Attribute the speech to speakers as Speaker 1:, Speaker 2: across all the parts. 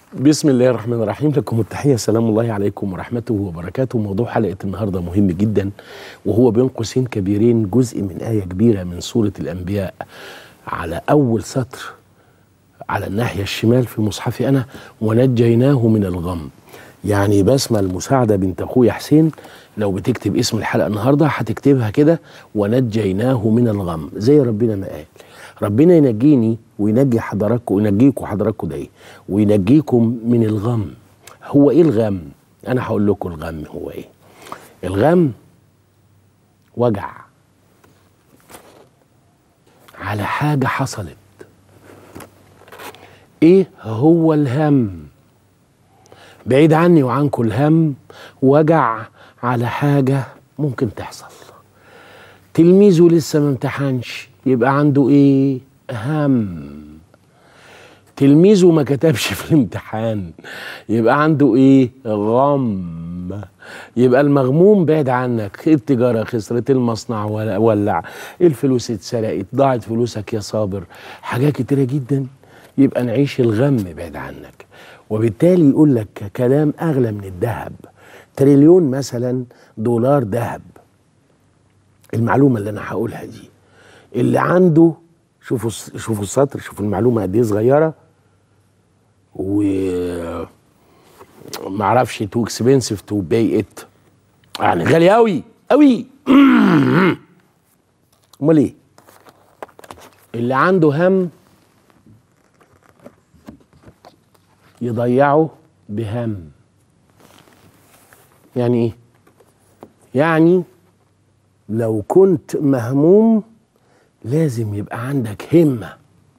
Speaker 1: بسم الله الرحمن الرحيم لكم التحية سلام الله عليكم ورحمته وبركاته موضوع حلقة النهاردة مهم جدا وهو بين قوسين كبيرين جزء من آية كبيرة من سورة الأنبياء على أول سطر على الناحية الشمال في مصحفي أنا ونجيناه من الغم يعني بسمة المساعدة بنت أخويا حسين لو بتكتب اسم الحلقة النهاردة هتكتبها كده ونجيناه من الغم زي ربنا ما قال ربنا ينجيني وينجي حضراتكم وينجيكم حضراتكم ده ايه وينجيكم من الغم هو ايه الغم انا هقول لكم الغم هو ايه الغم وجع على حاجة حصلت ايه هو الهم بعيد عني وعنكم الهم وجع على حاجة ممكن تحصل تلميذه لسه ما امتحنش يبقى عنده ايه هم تلميذه ما كتبش في الامتحان يبقى عنده ايه غم يبقى المغموم بعد عنك التجارة خسرت المصنع ولع الفلوس اتسرقت ضاعت فلوسك يا صابر حاجات كتيرة جدا يبقى نعيش الغم بعد عنك وبالتالي يقول لك كلام اغلى من الذهب تريليون مثلا دولار ذهب المعلومة اللي انا هقولها دي اللي عنده شوفوا شوفوا السطر شوفوا المعلومه قد ايه صغيره و ما اعرفش تو اكسبنسيف تو باي ات يعني غالي قوي قوي امال ايه اللي عنده هم يضيعه بهم يعني ايه يعني لو كنت مهموم لازم يبقى عندك همة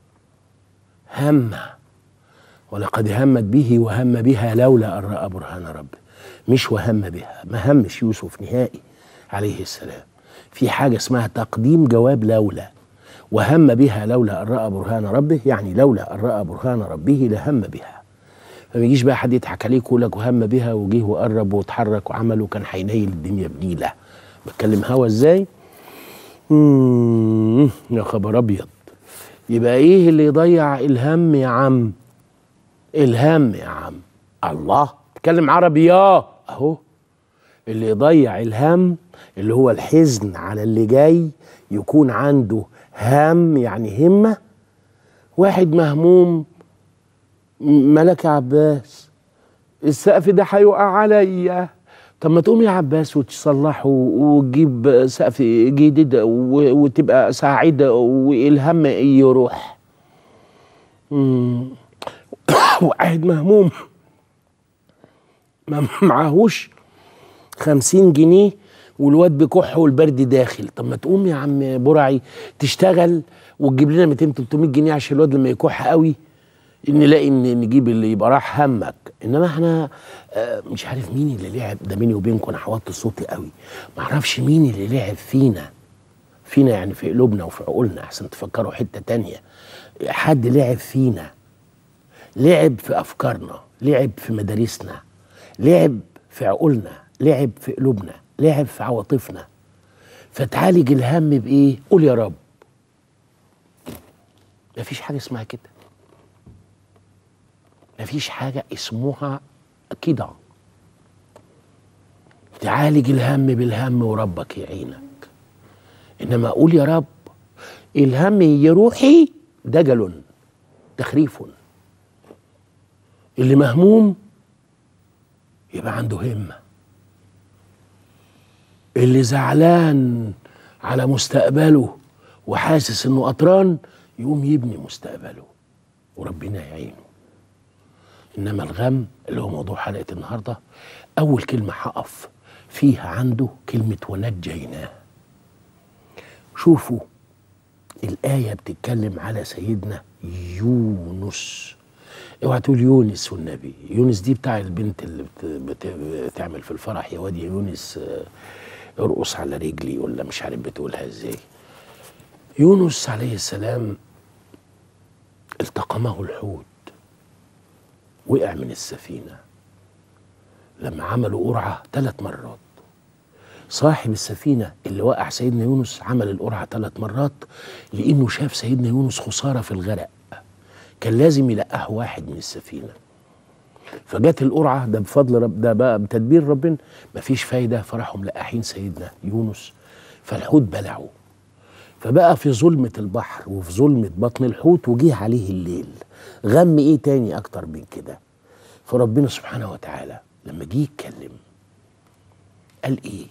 Speaker 1: همة ولقد همت به وهم بها لولا أن رأى برهان ربه مش وهم بها ما همش يوسف نهائي عليه السلام في حاجة اسمها تقديم جواب لولا وهم بها لولا أن رأى برهان ربه يعني لولا أن رأى برهان ربه لهم بها فما يجيش بقى حد يضحك عليك ويقول لك وهم بها وجيه وقرب واتحرك وعمل وكان هينيل الدنيا بنيله بتكلم هوا ازاي؟ مم. يا خبر ابيض يبقى ايه اللي يضيع الهم يا عم الهم يا عم الله تكلم عربي يا اهو اللي يضيع الهم اللي هو الحزن على اللي جاي يكون عنده هم يعني همة واحد مهموم ملك عباس السقف ده هيقع عليا طب ما تقوم يا عباس وتصلحه وتجيب سقف جديد وتبقى سعيد والهم يروح وقاعد مهموم ما معاهوش خمسين جنيه والواد بكح والبرد داخل طب ما تقوم يا عم برعي تشتغل وتجيب لنا 200 300 جنيه عشان الواد لما يكح قوي نلاقي ان نجيب اللي يبقى راح همك انما احنا مش عارف مين اللي لعب ده بيني وبينكم انا حوطت صوتي قوي ما اعرفش مين اللي لعب فينا فينا يعني في قلوبنا وفي عقولنا احسن تفكروا حته تانية حد لعب فينا لعب في افكارنا لعب في مدارسنا لعب في عقولنا لعب في قلوبنا لعب في عواطفنا فتعالج الهم بايه قول يا رب مفيش حاجه اسمها كده مفيش حاجة اسمها كده تعالج الهم بالهم وربك يعينك إنما أقول يا رب الهم يروحي دجل تخريف اللي مهموم يبقى عنده همة اللي زعلان على مستقبله وحاسس انه قطران يقوم يبني مستقبله وربنا يعينه انما الغم اللي هو موضوع حلقه النهارده اول كلمه هقف فيها عنده كلمه ونجيناه شوفوا الايه بتتكلم على سيدنا يونس اوعى تقول يونس والنبي يونس دي بتاع البنت اللي بت... بت... بتعمل في الفرح يا واد يا يونس ارقص على رجلي ولا مش عارف بتقولها ازاي يونس عليه السلام التقمه الحوت وقع من السفينة لما عملوا قرعة ثلاث مرات صاحب السفينة اللي وقع سيدنا يونس عمل القرعة ثلاث مرات لأنه شاف سيدنا يونس خسارة في الغرق كان لازم يلقاه واحد من السفينة فجت القرعه ده بفضل رب ده بقى بتدبير ربنا مفيش فايده فراحوا ملقحين سيدنا يونس فالحوت بلعه فبقى في ظلمة البحر وفي ظلمة بطن الحوت وجيه عليه الليل غم ايه تاني اكتر من كده فربنا سبحانه وتعالى لما جه يتكلم قال ايه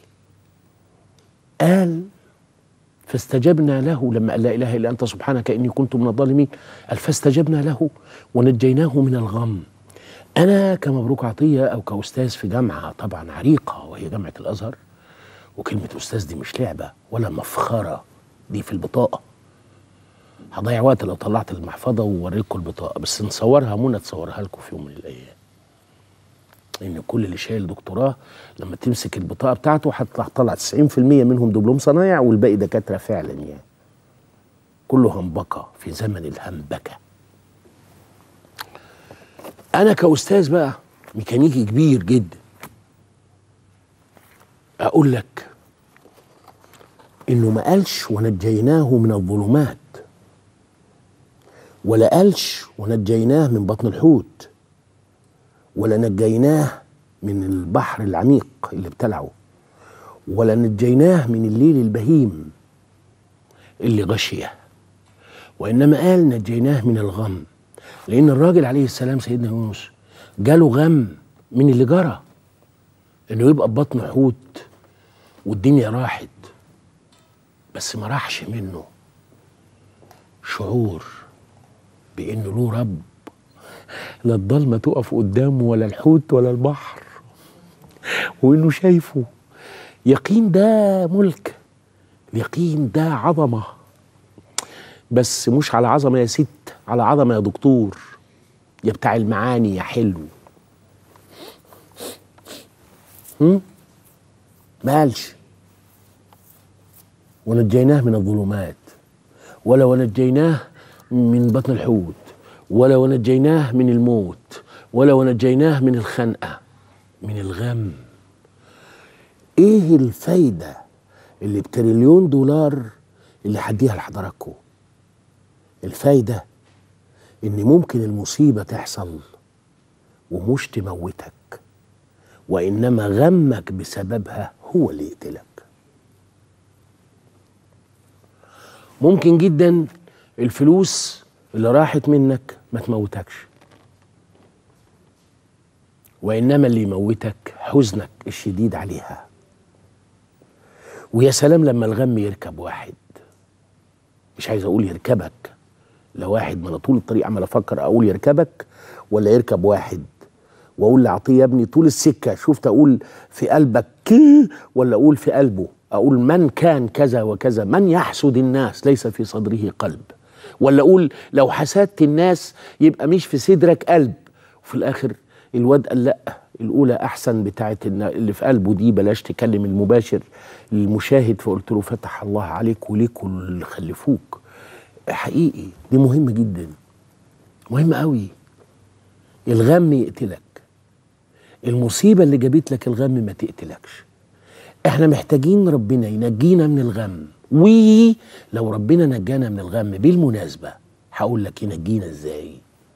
Speaker 1: قال فاستجبنا له لما قال لا اله الا انت سبحانك اني كنت من الظالمين قال فاستجبنا له ونجيناه من الغم انا كمبروك عطيه او كاستاذ في جامعه طبعا عريقه وهي جامعه الازهر وكلمه استاذ دي مش لعبه ولا مفخره دي في البطاقه هضيع وقت لو طلعت المحفظه ووريكم البطاقه بس نصورها منى تصورها لكم في يوم من الايام ان كل اللي شايل دكتوراه لما تمسك البطاقه بتاعته هتطلع 90% منهم دبلوم صنايع والباقي دكاتره فعلا يعني كله همبكه في زمن الهمبكه انا كاستاذ بقى ميكانيكي كبير جدا اقول لك انه ما قالش ونجيناه من الظلمات ولا قالش ونجيناه من بطن الحوت ولا نجيناه من البحر العميق اللي ابتلعه ولا نجيناه من الليل البهيم اللي غشيه وانما قال نجيناه من الغم لان الراجل عليه السلام سيدنا يونس جاله غم من اللي جرى انه يبقى ببطن حوت والدنيا راحت بس ما راحش منه شعور بانه له رب لا الضلمه تقف قدامه ولا الحوت ولا البحر وانه شايفه يقين ده ملك اليقين ده عظمه بس مش على عظمه يا ست على عظمه يا دكتور يا بتاع المعاني يا حلو هم؟ ما قالش ونجيناه من الظلمات ولا ونجيناه من بطن الحوت ولا ونجيناه من الموت ولا ونجيناه من الخنقة من الغم ايه الفايدة اللي بتريليون دولار اللي هديها لحضراتكم الفايدة ان ممكن المصيبة تحصل ومش تموتك وانما غمك بسببها هو اللي يقتلك ممكن جدا الفلوس اللي راحت منك ما تموتكش وانما اللي يموتك حزنك الشديد عليها ويا سلام لما الغم يركب واحد مش عايز اقول يركبك لو واحد ما انا طول الطريق عمال افكر اقول يركبك ولا يركب واحد واقول لعطيه يا ابني طول السكه شفت اقول في قلبك كي ولا اقول في قلبه اقول من كان كذا وكذا من يحسد الناس ليس في صدره قلب ولا اقول لو حسدت الناس يبقى مش في صدرك قلب وفي الاخر الواد قال لا الاولى احسن بتاعت اللي في قلبه دي بلاش تكلم المباشر للمشاهد فقلت له فتح الله عليك وليك واللي خلفوك حقيقي دي مهمه جدا مهمه قوي الغم يقتلك المصيبه اللي جابت لك الغم ما تقتلكش احنا محتاجين ربنا ينجينا من الغم ولو ربنا نجانا من الغم بالمناسبه هقول لك ينجينا ازاي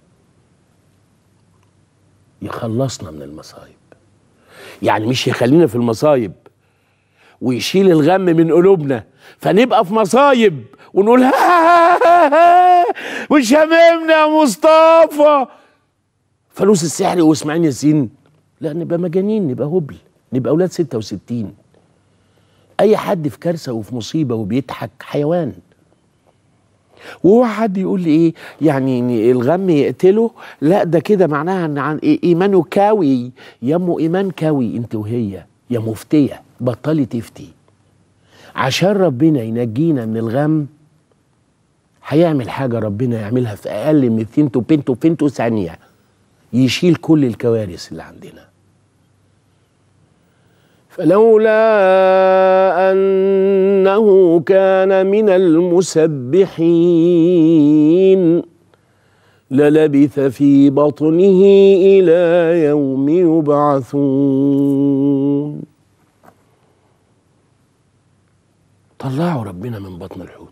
Speaker 1: يخلصنا من المصايب يعني مش يخلينا في المصايب ويشيل الغم من قلوبنا فنبقى في مصايب ونقول ها ها ها ها مش هممنا يا مصطفى فلوس السحر واسماعيل ياسين لا نبقى مجانين نبقى هبل نبقى اولاد 66 اي حد في كارثه وفي مصيبه وبيضحك حيوان وهو حد يقول لي ايه يعني إن الغم يقتله لا ده كده معناها ان عن إيه ايمانه كاوي يمه ايمان كاوي انت وهي يا مفتيه بطلي تفتي عشان ربنا ينجينا من الغم هيعمل حاجه ربنا يعملها في اقل من ثينتو بنتو بنتو ثانيه يشيل كل الكوارث اللي عندنا فلولا انه كان من المسبحين للبث في بطنه الى يوم يبعثون طلعوا ربنا من بطن الحوت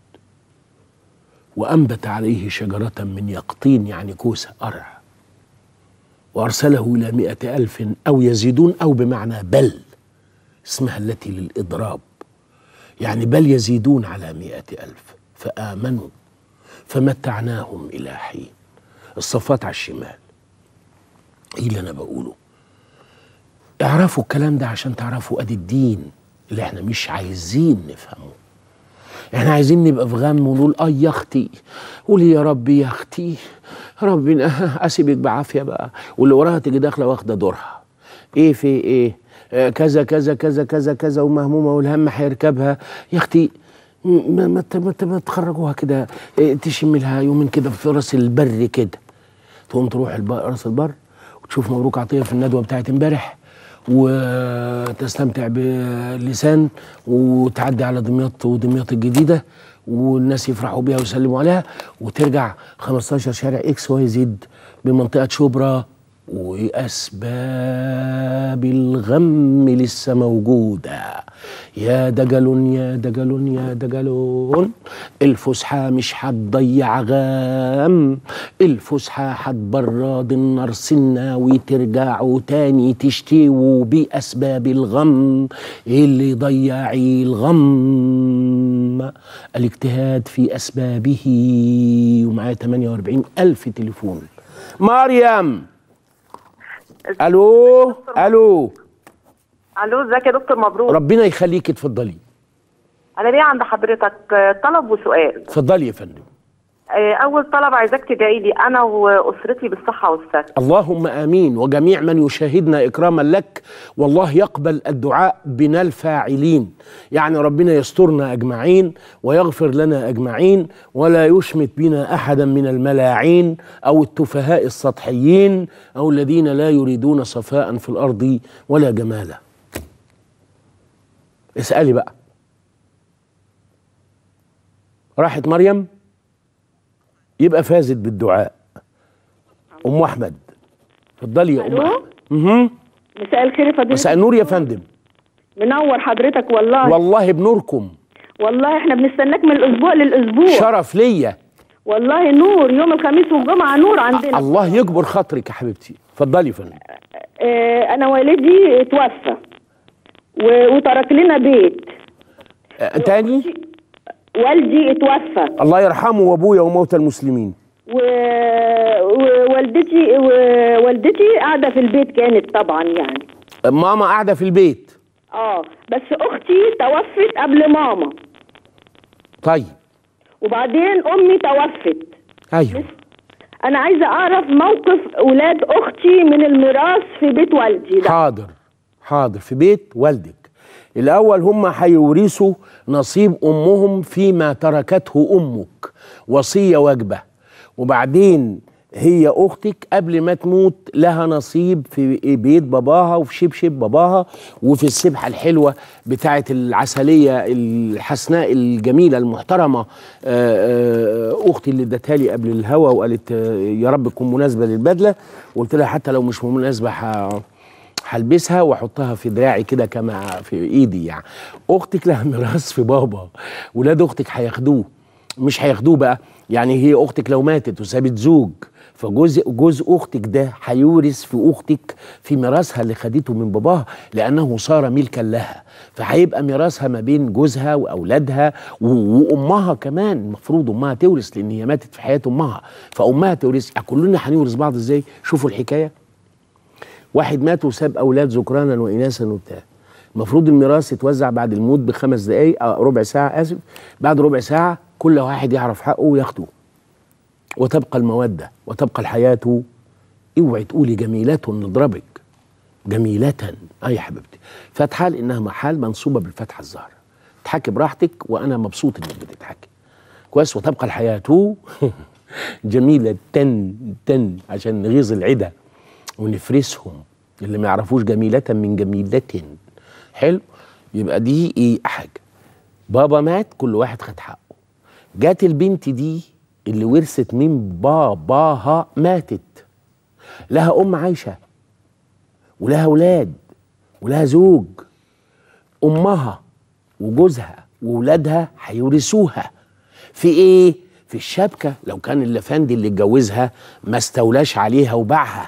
Speaker 1: وانبت عليه شجره من يقطين يعني كوسه قرع وأرسله إلى مئة ألف أو يزيدون أو بمعنى بل اسمها التي للإضراب يعني بل يزيدون على مئة ألف فآمنوا فمتعناهم إلى حين الصفات على الشمال ايه اللي انا بقوله اعرفوا الكلام ده عشان تعرفوا ادي الدين اللي احنا مش عايزين نفهمه احنا عايزين نبقى في غم ونقول اه يا اختي قولي يا ربي يا اختي ربنا اسيبك بعافيه بقى واللي وراها تيجي داخله واخده دورها ايه في ايه آه كذا كذا كذا كذا كذا ومهمومه والهم هيركبها يا اختي ما ما ما, ما تخرجوها كده إيه تشم لها يومين كده في راس البر كده تقوم تروح راس البر وتشوف مبروك عطيه في الندوه بتاعت امبارح وتستمتع باللسان وتعدي على دمياط ودمياط الجديده والناس يفرحوا بيها ويسلموا عليها وترجع 15 شارع اكس واي زد بمنطقه شبرا واسباب الغم لسه موجوده يا دجل يا دجل يا دجل الفسحة مش هتضيع غام الفسحة هتبرد النار سنة وترجعوا تاني تشتيوا بأسباب الغم اللي يضيع الغم الاجتهاد في أسبابه ومعايا 48 ألف تليفون مريم الو الو
Speaker 2: الو ازيك يا دكتور مبروك
Speaker 1: ربنا يخليك اتفضلي
Speaker 2: انا ليه عند حضرتك طلب وسؤال
Speaker 1: اتفضلي يا فندم
Speaker 2: اول طلب عايزاك تدعي لي انا واسرتي بالصحه والسلامه
Speaker 1: اللهم امين وجميع من يشاهدنا اكراما لك والله يقبل الدعاء بنا الفاعلين يعني ربنا يسترنا اجمعين ويغفر لنا اجمعين ولا يشمت بنا احدا من الملاعين او التفهاء السطحيين او الذين لا يريدون صفاء في الارض ولا جمالا اسالي بقى راحت مريم يبقى فازت بالدعاء ام احمد اتفضلي يا ام
Speaker 3: ألو؟
Speaker 1: احمد مهم.
Speaker 3: مساء الخير يا فضيلة
Speaker 1: مساء النور يا فندم
Speaker 3: منور حضرتك والله
Speaker 1: والله بنوركم
Speaker 3: والله احنا بنستناك من الاسبوع للاسبوع
Speaker 1: شرف ليا
Speaker 3: والله نور يوم الخميس والجمعه نور عندنا
Speaker 1: الله يكبر خاطرك يا حبيبتي اتفضلي يا فندم
Speaker 3: اه انا والدي توفى و- وترك لنا بيت
Speaker 1: آه، تاني
Speaker 3: والدي اتوفى
Speaker 1: الله يرحمه وابويا وموتى المسلمين
Speaker 3: و... ووالدتي ووالدتي قاعده في البيت كانت طبعا يعني
Speaker 1: ماما قاعده في البيت
Speaker 3: اه بس اختي توفت قبل ماما
Speaker 1: طيب
Speaker 3: وبعدين امي توفت
Speaker 1: ايوه
Speaker 3: انا عايزه اعرف موقف اولاد اختي من الميراث في بيت والدي ده
Speaker 1: حاضر حاضر في بيت والدك الاول هم هيورثوا نصيب امهم فيما تركته امك وصيه واجبه وبعدين هي اختك قبل ما تموت لها نصيب في بيت باباها وفي شبشب باباها وفي السبحه الحلوه بتاعه العسليه الحسناء الجميله المحترمه آه، آه، اختي اللي ادتها لي قبل الهوا وقالت آه، يا رب تكون مناسبه للبدله وقلت لها حتى لو مش مناسبه ه- هلبسها واحطها في دراعي كده كما في ايدي يعني اختك لها ميراث في بابا ولاد اختك هياخدوه مش هياخدوه بقى يعني هي اختك لو ماتت وسابت زوج فجوز جوز اختك ده هيورث في اختك في ميراثها اللي خدته من باباها لانه صار ملكا لها فهيبقى ميراثها ما بين جوزها واولادها و- وامها كمان المفروض امها تورث لان هي ماتت في حياه امها فامها تورث كلنا هنورث بعض ازاي شوفوا الحكايه واحد مات وساب اولاد ذكرانا واناثا وبتاع المفروض الميراث يتوزع بعد الموت بخمس دقايق أو ربع ساعه اسف بعد ربع ساعه كل واحد يعرف حقه وياخده وتبقى الموده وتبقى الحياه اوعي تقولي جميلة نضربك جميلة اي يا حبيبتي فتحة لانها محال منصوبة بالفتحة الظاهرة تحكي براحتك وانا مبسوط انك بتضحكي كويس وتبقى الحياة جميلة تن تن عشان نغيظ العدا ونفرسهم اللي ما يعرفوش جميلة من جميلة حلو يبقى دي ايه حاجة بابا مات كل واحد خد حقه جات البنت دي اللي ورثت من باباها ماتت لها ام عايشه ولها اولاد ولها زوج امها وجوزها وولادها هيورثوها في ايه في الشبكه لو كان الافندي اللي اتجوزها ما استولاش عليها وباعها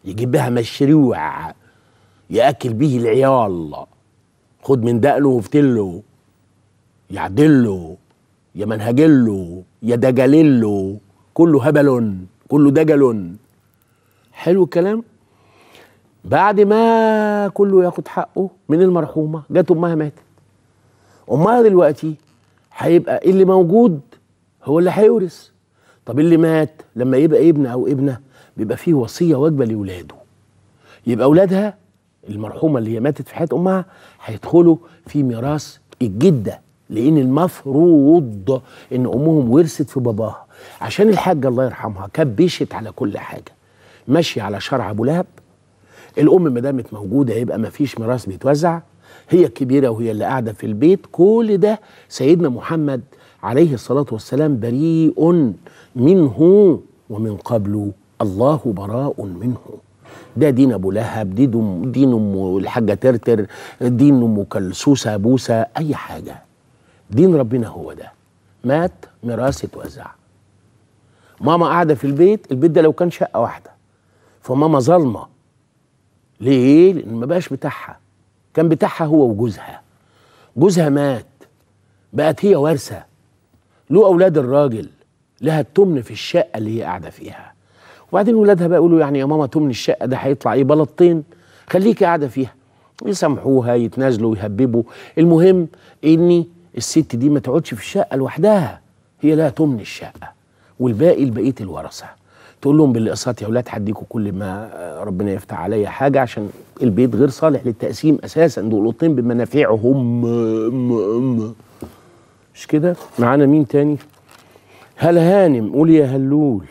Speaker 1: يجيب بها مشروع ياكل به العيال خد من دقنه وفتله يعدله يا منهجله يا دجلله كله هبل كله دجل حلو الكلام بعد ما كله ياخد حقه من المرحومه جت امها ماتت امها دلوقتي هيبقى اللي موجود هو اللي هيورث طب اللي مات لما يبقى ابن او ابنه بيبقى فيه وصيه واجبه لاولاده يبقى اولادها المرحومه اللي هي ماتت في حياه امها هيدخلوا في ميراث الجده لان المفروض ان امهم ورثت في باباها عشان الحاجه الله يرحمها كبشت على كل حاجه ماشيه على شرع ابو لهب الام ما دامت موجوده يبقى ما فيش ميراث بيتوزع هي الكبيره وهي اللي قاعده في البيت كل ده سيدنا محمد عليه الصلاه والسلام بريء منه ومن قبل الله براء منه ده دين ابو لهب دي دم دين ام الحاجه ترتر دين ام كلسوسه بوسه اي حاجه دين ربنا هو ده مات ميراث اتوزع ماما قاعده في البيت البيت ده لو كان شقه واحده فماما ظالمه ليه لان ما بقاش بتاعها كان بتاعها هو وجوزها جوزها مات بقت هي وارثه له اولاد الراجل لها التمن في الشقه اللي هي قاعده فيها وبعدين ولادها بقى يقولوا يعني يا ماما تمن الشقه ده هيطلع ايه بلطين خليكي قاعده فيها يسامحوها يتنازلوا يهببوا المهم ان الست دي ما تقعدش في الشقه لوحدها هي لها تمن الشقه والباقي لبقيه الورثه تقول لهم بالاقساط يا اولاد هديكوا كل ما ربنا يفتح عليا حاجه عشان البيت غير صالح للتقسيم اساسا دول اوضتين بمنافعهم مش كده معانا مين تاني هلا هانم قولي يا هلول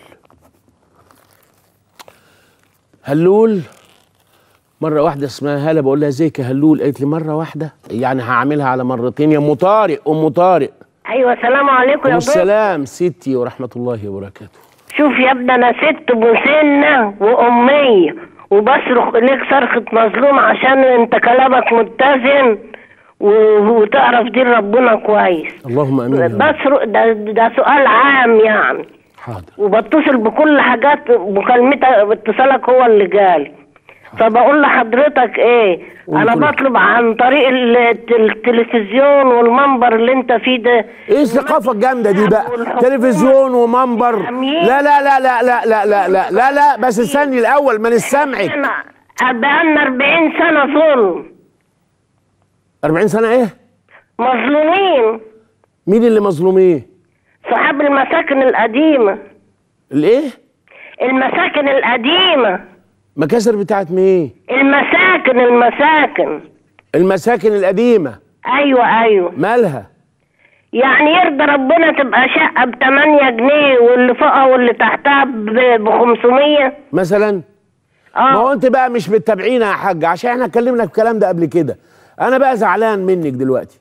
Speaker 1: هلول مرة واحدة اسمها هلا بقول لها ازيك يا هلول قالت لي مرة واحدة يعني هعملها على مرتين يا ام طارق ام طارق
Speaker 4: ايوه السلام عليكم يا بابا
Speaker 1: والسلام ستي ورحمة الله وبركاته
Speaker 4: شوف يا ابني انا ست مسنه واميه وبصرخ ليك صرخه مظلوم عشان انت كلامك متزن و- وتعرف دين ربنا كويس
Speaker 1: اللهم امين يا رب.
Speaker 4: بصرخ ده, ده سؤال عام يعني
Speaker 1: حاضر
Speaker 4: وبتصل بكل حاجات مكالمتك اتصالك هو اللي جالي فبقول لحضرتك ايه انا
Speaker 1: وكل-
Speaker 4: بطلب عن طريق ال- التلفزيون والمنبر اللي انت فيه ده
Speaker 1: ايه الثقافة الجامدة دي بقى
Speaker 4: والحكومة
Speaker 1: تلفزيون ومنبر
Speaker 4: والأمير.
Speaker 1: لا لا لا لا لا لا لا لا لا لا بس استني الاول ما نسمعك
Speaker 4: احنا بقالنا 40 سنة ظلم
Speaker 1: 40 سنة ايه
Speaker 4: مظلومين
Speaker 1: مين اللي مظلومين
Speaker 4: صحاب المساكن القديمة
Speaker 1: الايه
Speaker 4: المساكن القديمة
Speaker 1: مكاسر بتاعت مين
Speaker 4: المساكن المساكن
Speaker 1: المساكن القديمة
Speaker 4: ايوه ايوه
Speaker 1: مالها
Speaker 4: يعني يرضى ربنا تبقى شقة ب 8 جنيه واللي فوقها واللي تحتها ب 500
Speaker 1: مثلا ما هو
Speaker 4: اه
Speaker 1: انت بقى مش بتتابعينا يا حاج عشان احنا اتكلمنا في الكلام ده قبل كده انا بقى زعلان منك دلوقتي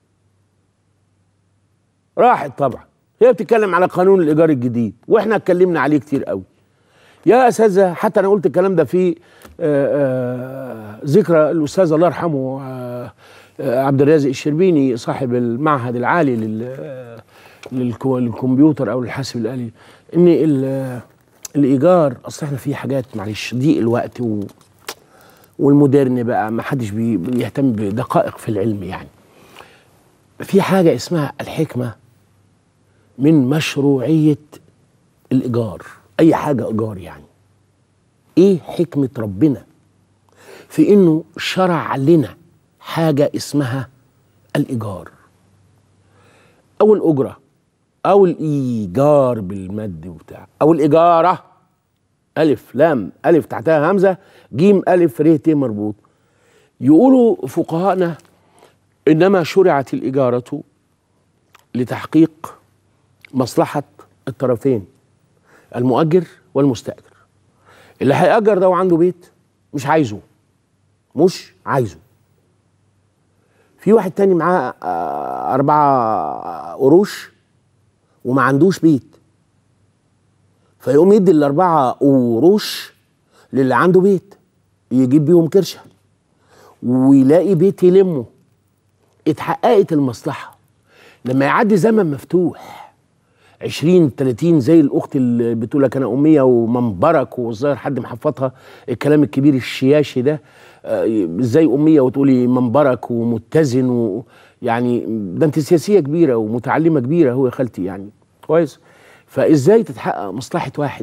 Speaker 1: راحت طبعا هي بتتكلم على قانون الايجار الجديد واحنا اتكلمنا عليه كتير قوي يا اساتذه حتى انا قلت الكلام ده في آه، آه، ذكرى الاستاذ الله يرحمه آه، آه، عبد الرازق الشربيني صاحب المعهد العالي لل آه، للكو- للكمبيوتر او الحاسب الالي ان ال- آه، الايجار اصل احنا في حاجات معلش ضيق الوقت و والمودرن بقى ما حدش بي- بيهتم بدقائق في العلم يعني في حاجه اسمها الحكمه من مشروعيه الايجار اي حاجه ايجار يعني ايه حكمه ربنا في انه شرع لنا حاجه اسمها الايجار او الاجره او الايجار بالمد وبتاع او الاجاره الف لام الف تحتها همزه جيم الف ر ت مربوط يقولوا فقهاءنا انما شرعت الاجاره لتحقيق مصلحه الطرفين المؤجر والمستاجر اللي هيأجر ده وعنده بيت مش عايزه مش عايزه في واحد تاني معاه آه، أربعة قروش وما عندوش بيت فيقوم يدي الأربعة قروش للي عنده بيت يجيب بيهم كرشة ويلاقي بيت يلمه اتحققت المصلحة لما يعدي زمن مفتوح 20 30 زي الاخت اللي بتقول لك انا اميه ومنبرك والظاهر حد محفظها الكلام الكبير الشياشي ده آه، ازاي اميه وتقولي منبرك ومتزن و يعني ده انت سياسيه كبيره ومتعلمه كبيره هو يا خالتي يعني كويس فازاي تتحقق مصلحه واحد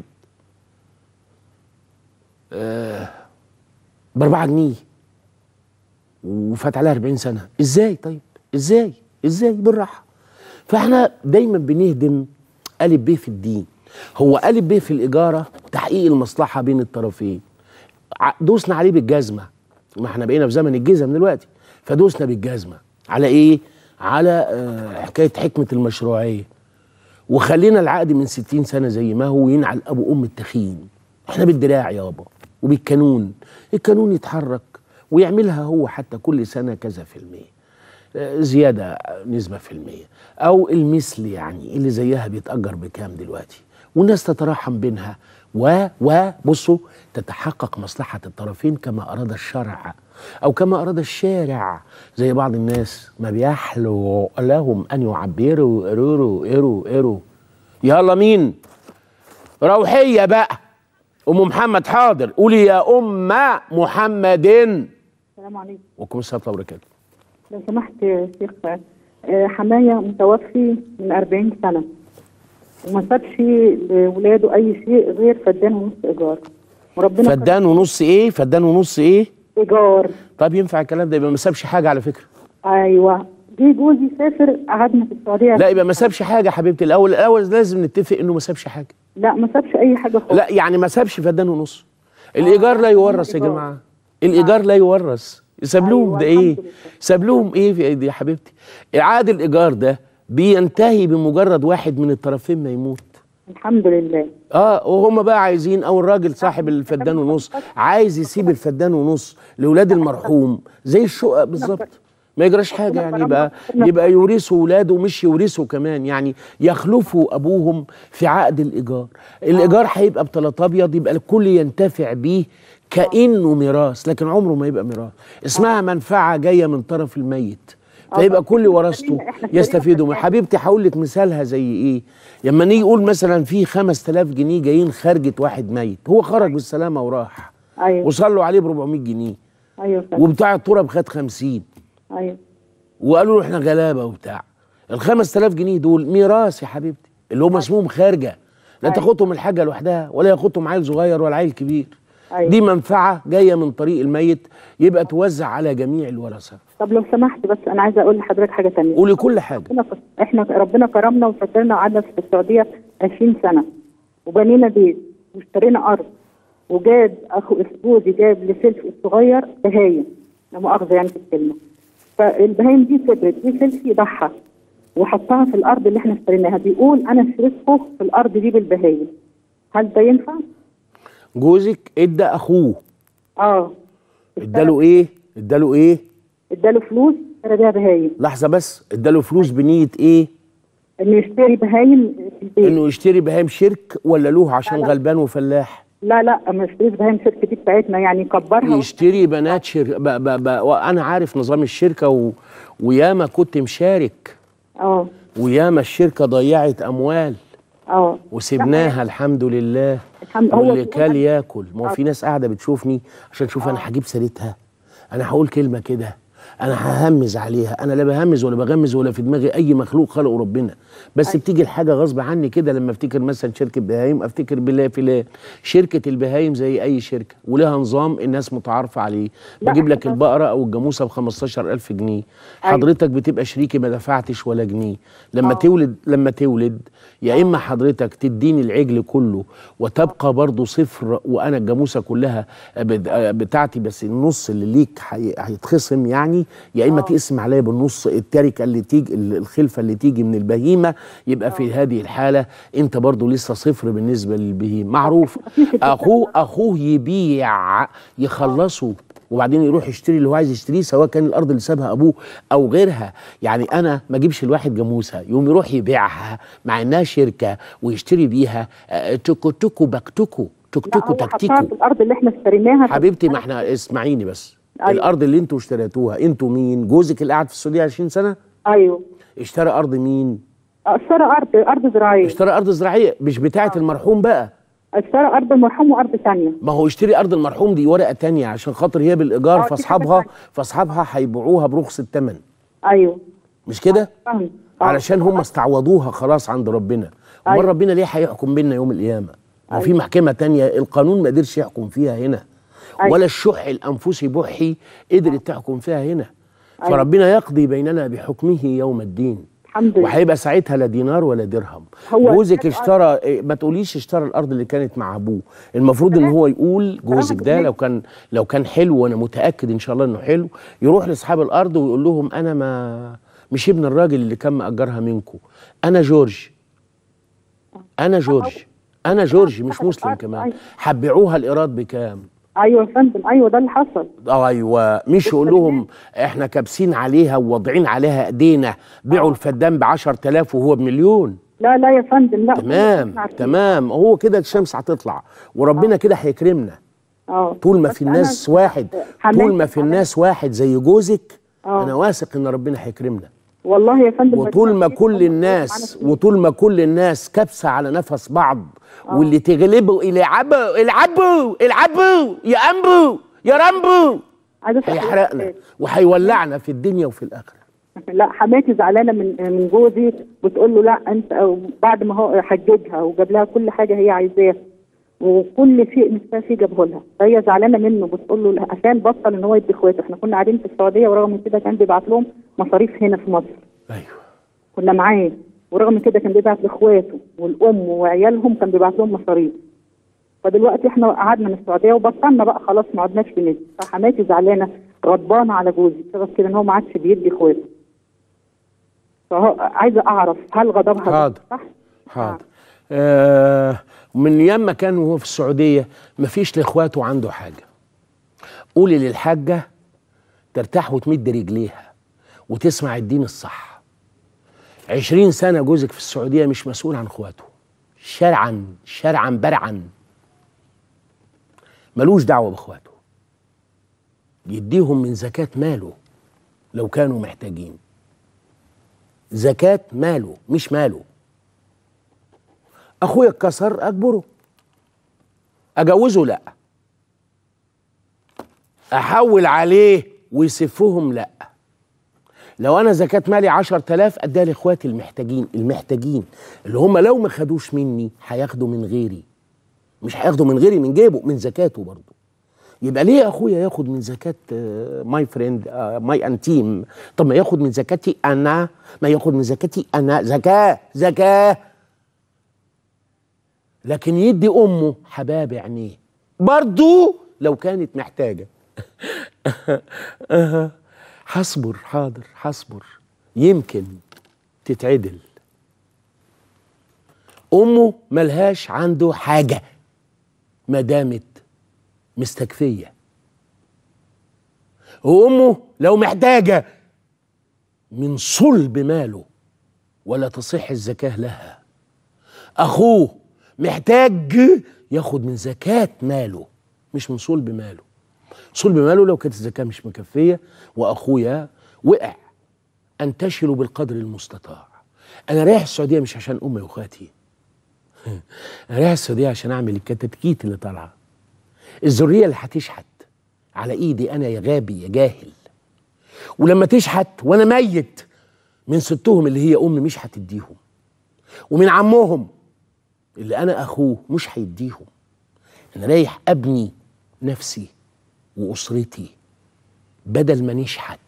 Speaker 1: آه باربعة جنيه وفات عليها 40 سنه ازاي طيب ازاي ازاي بالراحه فاحنا دايما بنهدم الف ب في الدين هو الف ب في الاجاره تحقيق المصلحه بين الطرفين ع- دوسنا عليه بالجزمه ما احنا بقينا في زمن الجزم دلوقتي فدوسنا بالجزمه على ايه على آه حكايه حكمه المشروعيه وخلينا العقد من 60 سنه زي ما هو ينعل ابو ام التخين احنا بالدراع يابا وبالقانون القانون يتحرك ويعملها هو حتى كل سنه كذا في المية آه، زياده نسبه في المية او المثل يعني اللي زيها بيتاجر بكام دلوقتي والناس تتراحم بينها و و بصوا تتحقق مصلحه الطرفين كما اراد الشرع او كما اراد الشارع زي بعض الناس ما بيحلو لهم ان يعبروا اروروا اروا اروا يلا مين روحيه بقى ام محمد حاضر قولي يا ام محمد
Speaker 5: السلام عليكم
Speaker 1: وكم السلام ورحمه الله وبركاته
Speaker 5: لو سمحت يا شيخ آه، حماية متوفي من 40 سنة وما سابش لولاده أي شيء غير فدان ونص إيجار وربنا
Speaker 1: فدان ونص ايه فدان ونص ايه
Speaker 5: كرم- إيجار
Speaker 1: طب ينفع الكلام ده يبقى ما سابش حاجه على فكره
Speaker 5: أيوه جه جوزي سافر قعدنا في السعودية
Speaker 1: لا يبقى ما سابش حاجه حبيبتي الاول الاول لازم نتفق انه ما سابش حاجه
Speaker 5: لا ما سابش أي حاجة خالص
Speaker 1: لا يعني ما سابش فدان ونص الايجار لا يورث يا
Speaker 5: إيجار.
Speaker 1: جماعه الايجار لا يورث ساب لهم
Speaker 5: أيوة،
Speaker 1: ده ايه
Speaker 5: الحمد لله.
Speaker 1: ساب لهم ايه في ايدي يا حبيبتي اعاده الايجار ده بينتهي بمجرد واحد من الطرفين ما يموت
Speaker 5: الحمد لله
Speaker 1: اه وهم بقى عايزين او الراجل صاحب الفدان ونص عايز يسيب الفدان ونص لاولاد المرحوم زي الشقق بالظبط ما يجراش حاجه يعني يبقى يبقى يورثوا ولاده مش يورثوا كمان يعني يخلفوا ابوهم في عقد الايجار الايجار هيبقى بطلاط ابيض يبقى الكل ينتفع بيه كانه ميراث لكن عمره ما يبقى ميراث اسمها منفعه جايه من طرف الميت فيبقى كل ورثته يستفيدوا من حبيبتي هقول لك مثالها زي ايه لما نيجي نقول مثلا في 5000 جنيه جايين خارجه واحد ميت هو خرج بالسلامه وراح
Speaker 5: أيوه
Speaker 1: وصلوا عليه ب 400 جنيه
Speaker 5: أيوه فعلا.
Speaker 1: وبتاع التراب خد 50
Speaker 5: أيوه
Speaker 1: وقالوا له احنا غلابه وبتاع ال 5000 جنيه دول ميراث يا حبيبتي اللي هم اسمهم خارجه لا تاخدهم الحاجه لوحدها ولا ياخدهم عيل صغير ولا عيل كبير
Speaker 5: أيوه.
Speaker 1: دي منفعه جايه من طريق الميت يبقى توزع على جميع الورثه
Speaker 5: طب لو سمحت بس أنا عايزة أقول لحضرتك حاجة تانية
Speaker 1: قولي كل حاجه
Speaker 5: ربنا ك- احنا ربنا كرمنا وفكرنا وقعدنا في السعوديه 20 سنه وبنينا بيت واشترينا ارض وجاب اخو جوزي جاب لسلف الصغير بهايم لا مؤاخذه يعني في الكلمه فالبهايم دي كبرت دي سلفي ضحى وحطها في الارض اللي احنا اشتريناها بيقول انا شريككم في الارض دي بالبهايم هل ده ينفع؟
Speaker 1: جوزك ادى اخوه
Speaker 5: اه
Speaker 1: اداله ايه اداله ايه
Speaker 5: اداله فلوس اشترى بيها بهايم
Speaker 1: لحظه بس اداله فلوس بنيه ايه
Speaker 5: انه يشتري بهايم في البيت
Speaker 1: انه يشتري بهايم شرك ولا له عشان غلبان وفلاح
Speaker 5: لا لا ما يشتريش بهايم شركه دي بتاعتنا يعني يكبرها
Speaker 1: يشتري بنات شركه ب... ب... ب... وانا عارف نظام الشركه و... وياما كنت مشارك
Speaker 5: اه
Speaker 1: وياما الشركه ضيعت اموال
Speaker 5: اه
Speaker 1: وسبناها الحمد لله
Speaker 5: الحمد- هو
Speaker 1: واللي
Speaker 5: في
Speaker 1: كال
Speaker 5: واحد-
Speaker 1: ياكل ما هو في ناس قاعده بتشوفني عشان تشوف انا هجيب سيرتها انا هقول كلمه كده انا ههمز عليها انا لا بهمز ولا بغمز ولا في دماغي اي مخلوق خلقه ربنا بس بتيجي الحاجه غصب عني كده لما افتكر مثلا شركه بهايم افتكر بالله فلان شركه البهايم زي اي شركه ولها نظام الناس متعارفه عليه
Speaker 5: لا،
Speaker 1: بجيب لك
Speaker 5: إحنا-
Speaker 1: البقره او الجاموسه ب 15000 جنيه
Speaker 5: أيوة.
Speaker 1: حضرتك بتبقى شريكي ما دفعتش ولا جنيه لما تولد لما تولد يا اما حضرتك تديني العجل كله وتبقى برضه صفر وانا الجاموسه كلها بت- بتاعتي بس النص اللي ليك هي- هيتخصم يعني يا اما تقسم عليا بالنص التركه اللي تيجي الخلفه اللي تيجي من البهيمه يبقى في هذه الحاله انت برضه لسه صفر بالنسبه للبهيمه معروف اخوه اخوه يبيع يخلصه وبعدين يروح يشتري اللي هو عايز يشتريه سواء كان الارض اللي سابها ابوه او غيرها يعني انا ما اجيبش الواحد جاموسه يقوم يروح يبيعها مع انها شركه ويشتري بيها آه، توكو توكو بكتوكو توك
Speaker 5: لا
Speaker 1: توكو
Speaker 5: هو حطها
Speaker 1: تكتيكو
Speaker 5: في الارض اللي احنا اشتريناها
Speaker 1: حبيبتي ما احنا اسمعيني بس
Speaker 5: أيوة.
Speaker 1: الارض اللي انتوا اشتريتوها انتوا مين جوزك اللي قاعد في السعوديه 20 سنه
Speaker 5: ايوه
Speaker 1: اشترى ارض مين
Speaker 5: اشترى ارض ارض زراعيه
Speaker 1: اشترى ارض زراعيه مش بتاعه المرحوم بقى
Speaker 5: اشترى ارض المرحوم وارض ثانيه
Speaker 1: ما هو يشتري ارض المرحوم دي ورقه تانية عشان خاطر هي بالايجار
Speaker 5: آه، دي
Speaker 1: فاصحابها
Speaker 5: حاجة
Speaker 1: فاصحابها هيبيعوها برخص الثمن
Speaker 5: ايوه
Speaker 1: مش كده
Speaker 5: فاهم آه.
Speaker 1: علشان هم استعوضوها خلاص عند ربنا امال
Speaker 5: أيوة.
Speaker 1: ربنا ليه هيحكم بينا يوم القيامه ما في
Speaker 5: أيوة.
Speaker 1: محكمه تانية القانون ما قدرش يحكم فيها هنا
Speaker 5: أيوة.
Speaker 1: ولا الشح الانفسي بحي قدرت تحكم فيها هنا
Speaker 5: أيوة.
Speaker 1: فربنا يقضي بيننا بحكمه يوم الدين
Speaker 5: الحمد لله
Speaker 1: وهيبقى ساعتها لا دينار ولا درهم
Speaker 5: هو
Speaker 1: جوزك
Speaker 5: كان
Speaker 1: اشترى إيه، ما تقوليش اشترى الارض اللي كانت مع ابوه المفروض ان هو يقول جوزك ده
Speaker 5: كمان.
Speaker 1: لو كان لو كان حلو وانا متاكد ان شاء الله انه حلو يروح لاصحاب الارض ويقول لهم انا ما مش ابن الراجل اللي كان مأجرها منكم انا جورج انا جورج انا جورج مش مسلم كمان هتبيعوها الايراد بكام
Speaker 5: ايوه يا فندم ايوه ده اللي حصل
Speaker 1: ايوه مش يقول لهم احنا كابسين عليها وواضعين عليها ايدينا بيعوا الفدان ب 10000 وهو بمليون
Speaker 5: لا لا يا فندم لا
Speaker 1: تمام
Speaker 5: إحنا عارفين.
Speaker 1: تمام هو كده الشمس هتطلع وربنا كده هيكرمنا
Speaker 5: اه
Speaker 1: طول ما
Speaker 5: بس
Speaker 1: في
Speaker 5: أنا
Speaker 1: الناس واحد
Speaker 5: حماتي-
Speaker 1: طول ما في الناس واحد زي جوزك
Speaker 5: آه.
Speaker 1: انا واثق ان ربنا هيكرمنا
Speaker 5: والله يا فندم
Speaker 1: وطول ما
Speaker 5: بس-
Speaker 1: كل الناس وطول ما كل الناس كابسه على نفس بعض واللي تغلبوا يلعبوا العبوا العبوا يا امبو يا رامبو
Speaker 5: عايزة أسأل
Speaker 1: هيحرقنا
Speaker 5: حضرتك.
Speaker 1: وهيولعنا في الدنيا وفي الاخره
Speaker 5: لا حماتي زعلانه من من جوزي بتقول له لا انت أو بعد ما هو حججها وجاب لها كل حاجه هي عايزاها وكل شيء نفسها فيه جابه لها فهي زعلانه منه بتقول له لا، عشان بطل ان هو يدي اخواته احنا كنا قاعدين في السعوديه ورغم من كده كان بيبعت لهم مصاريف هنا في مصر
Speaker 1: ايوه
Speaker 5: كنا معاه ورغم من كده كان بيبعت لاخواته والام وعيالهم كان بيبعت لهم مصاريف فدلوقتي احنا قعدنا من السعوديه وبطلنا بقى خلاص ما عدناش بندي فحماتي زعلانه غضبانه على جوزي بسبب كده ان هو ما عادش بيدي اخواته فهو عايزه اعرف هل غضبها ده
Speaker 1: حاضر.
Speaker 5: صح؟
Speaker 1: حاضر آه من ايام ما كان وهو في السعوديه مفيش لاخواته عنده حاجه قولي للحاجه ترتاح وتمد رجليها وتسمع الدين الصح عشرين سنة جوزك في السعودية مش مسؤول عن اخواته شرعا شرعا برعا ملوش دعوة باخواته يديهم من زكاة ماله لو كانوا محتاجين زكاة ماله مش ماله اخويا اتكسر اجبره اجوزه لا احول عليه ويسفهم لا لو انا زكاة مالي عشر تلاف اديها لاخواتي المحتاجين المحتاجين اللي هم لو ما خدوش مني هياخدوا من غيري مش هياخدوا من غيري من جيبه من زكاته برضه يبقى ليه اخويا ياخد من زكاه ماي فريند ماي انتيم طب ما ياخد من زكاتي انا ما ياخد من زكاتي انا زكاه زكاه لكن يدي امه حباب عينيه برضو لو كانت محتاجه أها. هصبر حاضر هصبر يمكن تتعدل امه ملهاش عنده حاجه ما دامت مستكفيه وامه لو محتاجه من صلب ماله ولا تصح الزكاه لها اخوه محتاج ياخد من زكاه ماله مش من صلب ماله صلب ماله لو كانت الزكاه مش مكفيه واخويا وقع انتشلوا بالقدر المستطاع انا رايح السعوديه مش عشان امي واخواتي انا رايح السعوديه عشان اعمل الكتاكيت اللي طالعه الذريه اللي هتشحت على ايدي انا يا غابي يا جاهل ولما تشحت وانا ميت من ستهم اللي هي امي مش هتديهم ومن عمهم اللي انا اخوه مش هيديهم انا رايح ابني نفسي واسرتي بدل ما نشحت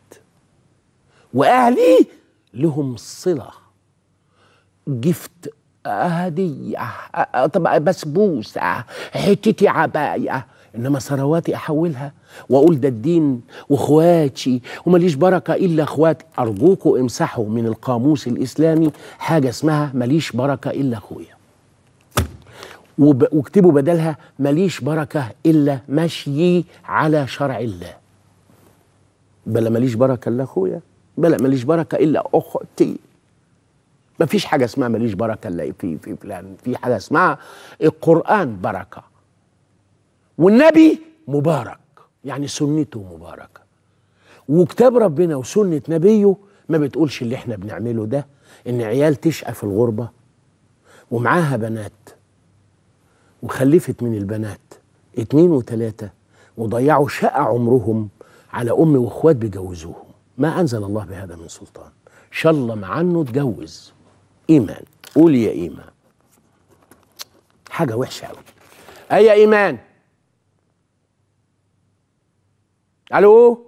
Speaker 1: واهلي لهم صله جفت هديه آه، طب بسبوسه حتتي عبايه انما ثرواتي احولها واقول ده الدين واخواتي وماليش بركه الا اخواتي ارجوكوا امسحوا من القاموس الاسلامي حاجه اسمها ماليش بركه الا اخويا وب- واكتبوا بدلها ماليش بركه الا مشيي على شرع الله بلا ماليش بركه الا اخويا بلا ماليش بركه الا اختي ما فيش حاجه اسمها ماليش بركه الا في في فلان في حاجه اسمها القران بركه والنبي مبارك يعني سنته مباركه وكتاب ربنا وسنه نبيه ما بتقولش اللي احنا بنعمله ده ان عيال تشقى في الغربه ومعاها بنات وخلفت من البنات اتنين وتلاته وضيعوا شقى عمرهم على ام واخوات بيجوزوهم ما انزل الله بهذا من سلطان ان شاء الله مع عنه اتجوز ايمان قولي يا ايمان حاجه وحشه قوي اي يا ايمان الو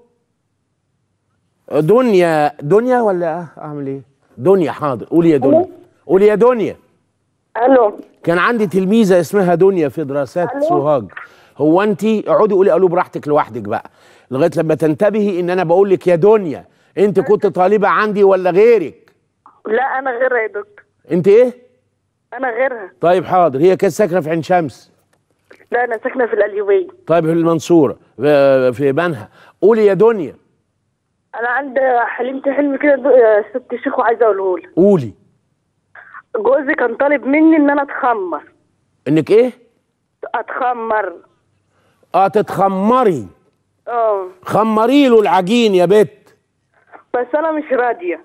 Speaker 1: دنيا دنيا ولا اعمل ايه دنيا حاضر قولي يا دنيا قولي يا دنيا
Speaker 3: الو
Speaker 1: كان عندي تلميذه اسمها دنيا في دراسات
Speaker 3: ألو؟
Speaker 1: سوهاج هو انت اقعدي قولي الو براحتك لوحدك بقى لغايه لما تنتبهي ان انا بقول لك يا دنيا انت كنت طالبه عندي ولا غيرك
Speaker 3: لا انا غيرها يا دكتور
Speaker 1: انت ايه
Speaker 3: انا غيرها
Speaker 1: طيب حاضر هي كانت ساكنه في عين شمس
Speaker 3: لا انا ساكنه في القليوبيه
Speaker 1: طيب في المنصوره في- في بنها قولي يا دنيا
Speaker 3: انا عندي حلمت حلم كده دو- يا ست الشيخ وعايزه اقوله لك
Speaker 1: قولي
Speaker 3: جوزي كان طالب مني ان انا اتخمر
Speaker 1: انك ايه
Speaker 3: اتخمر
Speaker 1: اه تتخمري
Speaker 3: اه
Speaker 1: خمري له العجين يا بت
Speaker 3: بس انا مش راضيه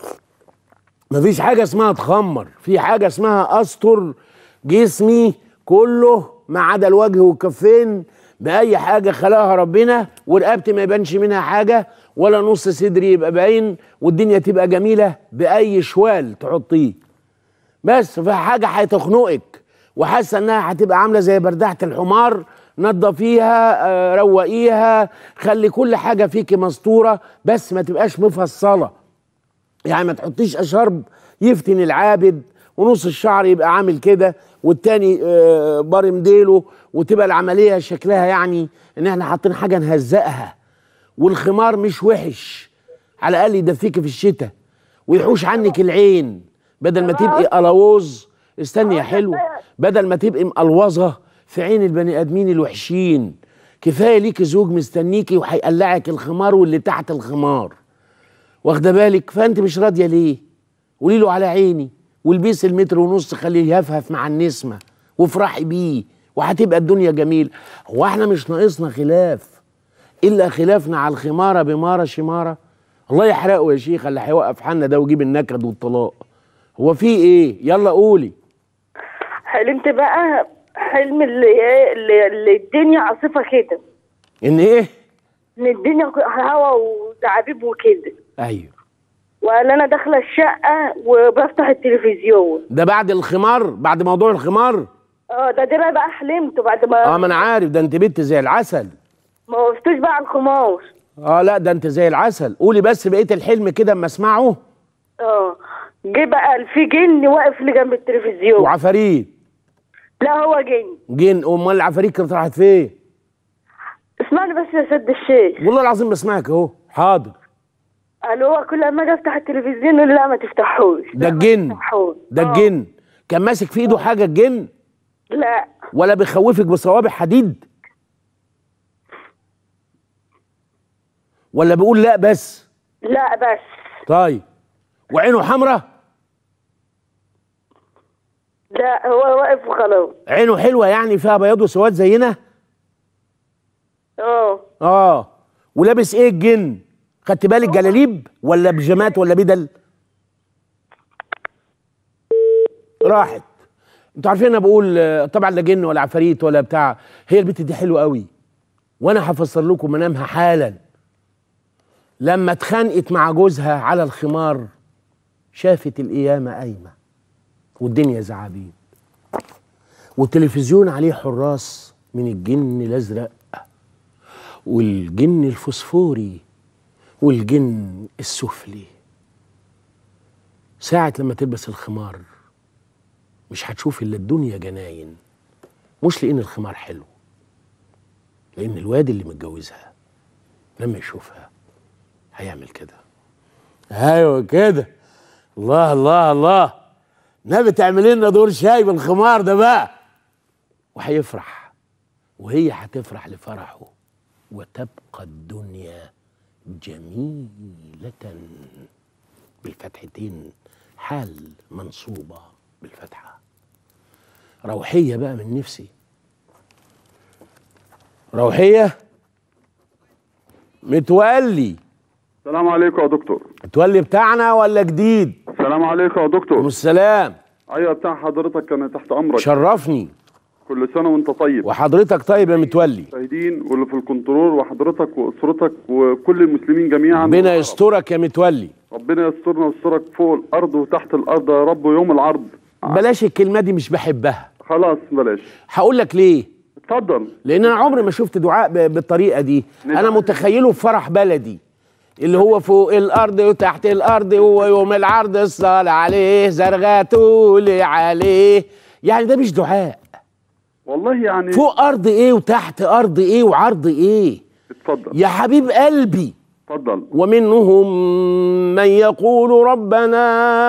Speaker 1: مفيش حاجة اسمها تخمر في حاجة اسمها أستر جسمي كله ما عدا الوجه والكفين بأي حاجة خلقها ربنا ورقبتي ما يبانش منها حاجة ولا نص صدري يبقى باين والدنيا تبقى جميلة بأي شوال تحطيه بس في حاجة هتخنقك وحاسة انها هتبقى عاملة زي بردعة الحمار نضفيها آه، روقيها خلي كل حاجة فيكي مستورة بس ما تبقاش مفصلة يعني ما تحطيش اشرب يفتن العابد ونص الشعر يبقى عامل كده والتاني آه، بارم ديله وتبقى العمليه شكلها يعني ان احنا حاطين حاجه نهزقها والخمار مش وحش على الاقل يدفيك في الشتاء ويحوش عنك العين بدل ما تبقي قلاووز استني يا حلو بدل ما تبقي مقلوظه في عين البني ادمين الوحشين كفايه ليكي زوج مستنيكي وهيقلعك الخمار واللي تحت الخمار واخده بالك فانت مش راضيه ليه قولي له على عيني والبسي المتر ونص خليه يهفهف مع النسمه وافرحي بيه وهتبقى الدنيا جميل هو احنا مش ناقصنا خلاف الا خلافنا على الخماره بماره شماره الله يحرقه يا شيخ اللي هيوقف حالنا ده ويجيب النكد والطلاق هو في ايه يلا قولي
Speaker 3: حلمت بقى حلم اللي ايه اللي, اللي الدنيا عاصفه كده
Speaker 1: ان ايه
Speaker 3: ان الدنيا هوا وزعابيب وكده
Speaker 1: ايوه
Speaker 3: وان انا داخله الشقه وبفتح التلفزيون
Speaker 1: ده بعد الخمار بعد موضوع الخمار
Speaker 3: اه ده ده أنا بقى حلمت بعد ما
Speaker 1: اه ما انا عارف ده انت بنت زي العسل
Speaker 3: ما وقفتوش بقى على الخمار
Speaker 1: اه لا ده انت زي العسل قولي بس بقيه الحلم كده اما اسمعه
Speaker 3: اه جه بقى في جن واقف لي جنب التلفزيون
Speaker 1: وعفاريت
Speaker 3: لا هو جن
Speaker 1: جن امال العفاريت كانت راحت فين
Speaker 3: اسمعني بس يا سيد الشيخ
Speaker 1: والله العظيم بسمعك اهو حاضر
Speaker 3: قال هو كل ما اجي افتح التلفزيون يقول لي لا ما تفتحوش
Speaker 1: ده
Speaker 3: لا، ما
Speaker 1: الجن
Speaker 3: تفتحوش.
Speaker 1: ده
Speaker 3: آه.
Speaker 1: الجن كان ماسك في ايده حاجه الجن
Speaker 3: لا
Speaker 1: ولا بيخوفك بصوابع حديد ولا بيقول لا بس
Speaker 3: لا بس
Speaker 1: طيب وعينه حمراء
Speaker 3: لا هو واقف وخلاص
Speaker 1: عينه حلوه يعني فيها بياض وسواد زينا
Speaker 3: اه
Speaker 1: اه ولابس ايه الجن خدت بالك جلاليب ولا بيجامات ولا بدل راحت انتوا عارفين انا بقول آه، طبعا لا جن ولا عفاريت ولا بتاع هي البت دي حلوه قوي وانا هفسر لكم منامها حالا لما اتخانقت مع جوزها على الخمار شافت القيامه قايمه والدنيا زعابيب والتلفزيون عليه حراس من الجن الازرق والجن الفوسفوري والجن السفلي ساعة لما تلبس الخمار مش هتشوف الا الدنيا جناين مش لان الخمار حلو لان الواد اللي متجوزها لما يشوفها هيعمل كده ايوه كده الله الله الله نبي تعمل لنا دور شاي بالخمار ده بقى وهيفرح وهي هتفرح لفرحه وتبقى الدنيا جميلة بالفتحتين حال منصوبة بالفتحة روحية بقى من نفسي روحية متولي
Speaker 6: السلام عليكم يا دكتور
Speaker 1: متولي بتاعنا ولا جديد
Speaker 6: السلام عليكم يا دكتور
Speaker 1: والسلام
Speaker 6: ايوه بتاع حضرتك انا تحت امرك
Speaker 1: شرفني
Speaker 6: كل سنه وانت طيب
Speaker 1: وحضرتك طيب يا متولي
Speaker 6: المشاهدين واللي في الكنترول وحضرتك واسرتك وكل المسلمين جميعا
Speaker 1: ربنا يسترك يا متولي
Speaker 6: ربنا يسترنا ويسترك فوق الارض وتحت الارض يا رب يوم العرض
Speaker 1: بلاش الكلمه دي مش بحبها
Speaker 6: خلاص بلاش
Speaker 1: هقول لك ليه
Speaker 6: اتفضل
Speaker 1: لان انا عمري ما شفت دعاء ب- بالطريقه دي انا
Speaker 6: نعم.
Speaker 1: متخيله في فرح بلدي اللي هو فوق الارض وتحت الارض هو يوم العرض الصلاة عليه زرغاتولي عليه يعني ده مش دعاء
Speaker 6: والله يعني
Speaker 1: فوق ارض ايه وتحت ارض ايه وعرض ايه
Speaker 6: اتفضل
Speaker 1: يا حبيب قلبي
Speaker 6: اتفضل
Speaker 1: ومنهم من يقول ربنا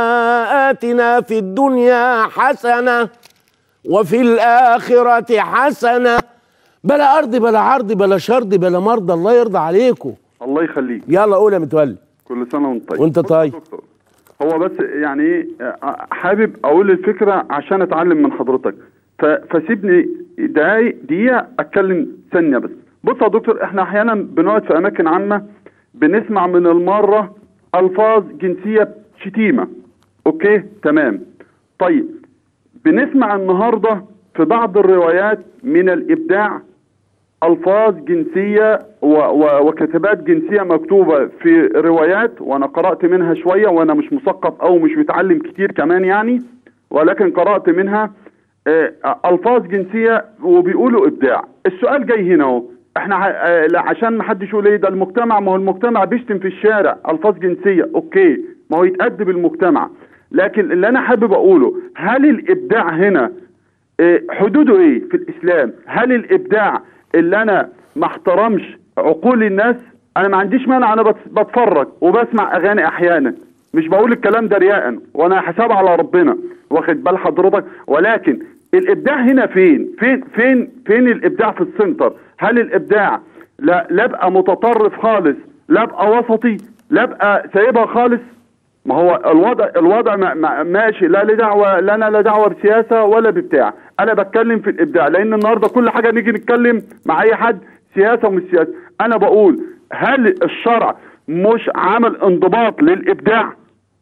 Speaker 1: آتنا في الدنيا حسنة وفي الآخرة حسنة بلا أرض بلا عرض بلا شرد بلا مرض الله يرضى عليكم
Speaker 6: الله يخليك
Speaker 1: يلا قول يا متولي
Speaker 6: كل سنه وانت طيب
Speaker 1: وانت
Speaker 6: بص يا
Speaker 1: طيب.
Speaker 6: دكتور، هو بس يعني ايه آه، حابب اقول الفكره عشان اتعلم من حضرتك ف- فسيبني دقايق دقيقه اتكلم ثانيه بس بص يا دكتور احنا احيانا بنقعد في اماكن عامه بنسمع من المره الفاظ جنسيه شتيمه اوكي تمام طيب بنسمع النهارده في بعض الروايات من الابداع الفاظ جنسيه و و وكتابات جنسيه مكتوبه في روايات وانا قرات منها شويه وانا مش مثقف او مش متعلم كتير كمان يعني ولكن قرات منها آه، الفاظ جنسيه وبيقولوا ابداع السؤال جاي هنا اهو احنا ع- آه، لا، عشان ما حدش يقول ايه ده المجتمع ما هو المجتمع بيشتم في الشارع الفاظ جنسيه اوكي ما هو يتأدب المجتمع لكن اللي انا حابب اقوله هل الابداع هنا إيه، حدوده ايه في الاسلام هل الابداع اللي انا ما احترمش عقول الناس انا ما عنديش مانع انا بت- بتفرج وبسمع اغاني احيانا مش بقول الكلام ده رياء وانا حساب على ربنا واخد بال حضرتك ولكن الابداع هنا فين فين فين فين الابداع في السنتر هل الابداع لا لا ابقى متطرف خالص لا ابقى وسطي لا ابقى سايبها خالص ما هو الوضع الوضع ما ما ماشي لا لي دعوه لا انا لا دعوه بسياسه ولا ببتاع انا بتكلم في الابداع لان النهارده كل حاجه نيجي نتكلم مع اي حد سياسه ومش سياسه انا بقول هل الشرع مش عمل انضباط للابداع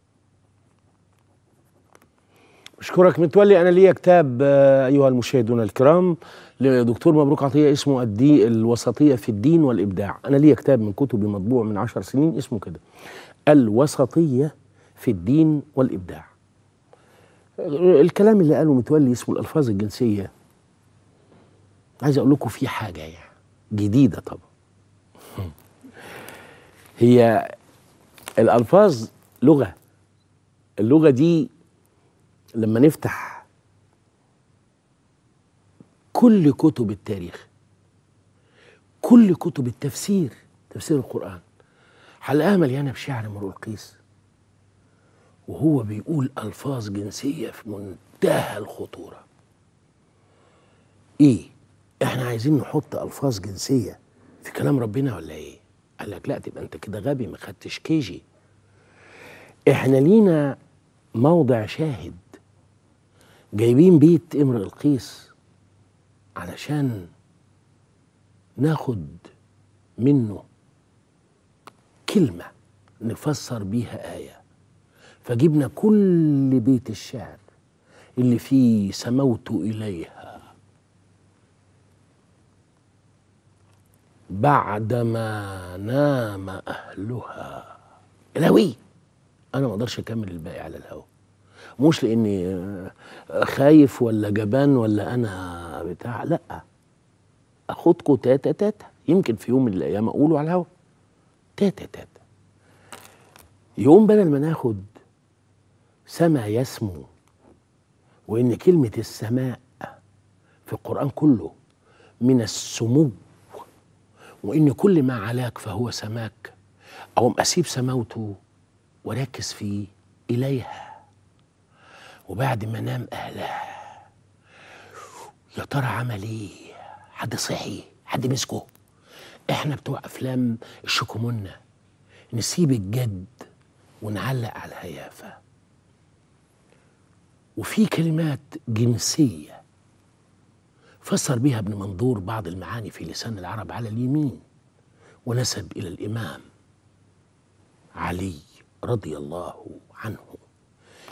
Speaker 1: أشكرك متولي أنا ليا كتاب آه، أيها المشاهدون الكرام لدكتور مبروك عطية اسمه الدي الوسطية في الدين والإبداع أنا ليا كتاب من كتبي مطبوع من عشر سنين اسمه كده الوسطية في الدين والإبداع الكلام اللي قاله متولي اسمه الألفاظ الجنسية عايز أقول لكم في حاجة يعني جديدة طبعا هي الألفاظ لغة اللغة دي لما نفتح كل كتب التاريخ كل كتب التفسير تفسير القرآن هنلاقيها مليانة بشعر امرؤ القيس وهو بيقول ألفاظ جنسية في منتهى الخطورة إيه؟ إحنا عايزين نحط ألفاظ جنسية في كلام ربنا ولا إيه؟ قال لك لا تبقى أنت كده غبي ما خدتش كيجي إحنا لينا موضع شاهد جايبين بيت امرئ القيس علشان ناخد منه كلمة نفسر بيها آية فجبنا كل بيت الشعر اللي فيه سموت إليها بعدما نام أهلها الهوي أنا ما أقدرش أكمل الباقي على الهوا مش لاني آه، خايف ولا جبان ولا انا بتاع لا اخدكوا تاتا تاتا يمكن في يوم من الايام اقوله على الهوا تاتا تاتا يوم بدل ما ناخد سما يسمو وان كلمه السماء في القران كله من السمو وان كل ما علاك فهو سماك او اسيب سماوته وركز في اليها وبعد ما نام اهلها يا ترى عمل ايه حد صحي حد مسكه احنا بتوع افلام الشكومنة نسيب الجد ونعلق على الهيافة وفي كلمات جنسية فسر بها ابن منظور بعض المعاني في لسان العرب على اليمين ونسب إلى الإمام علي رضي الله عنه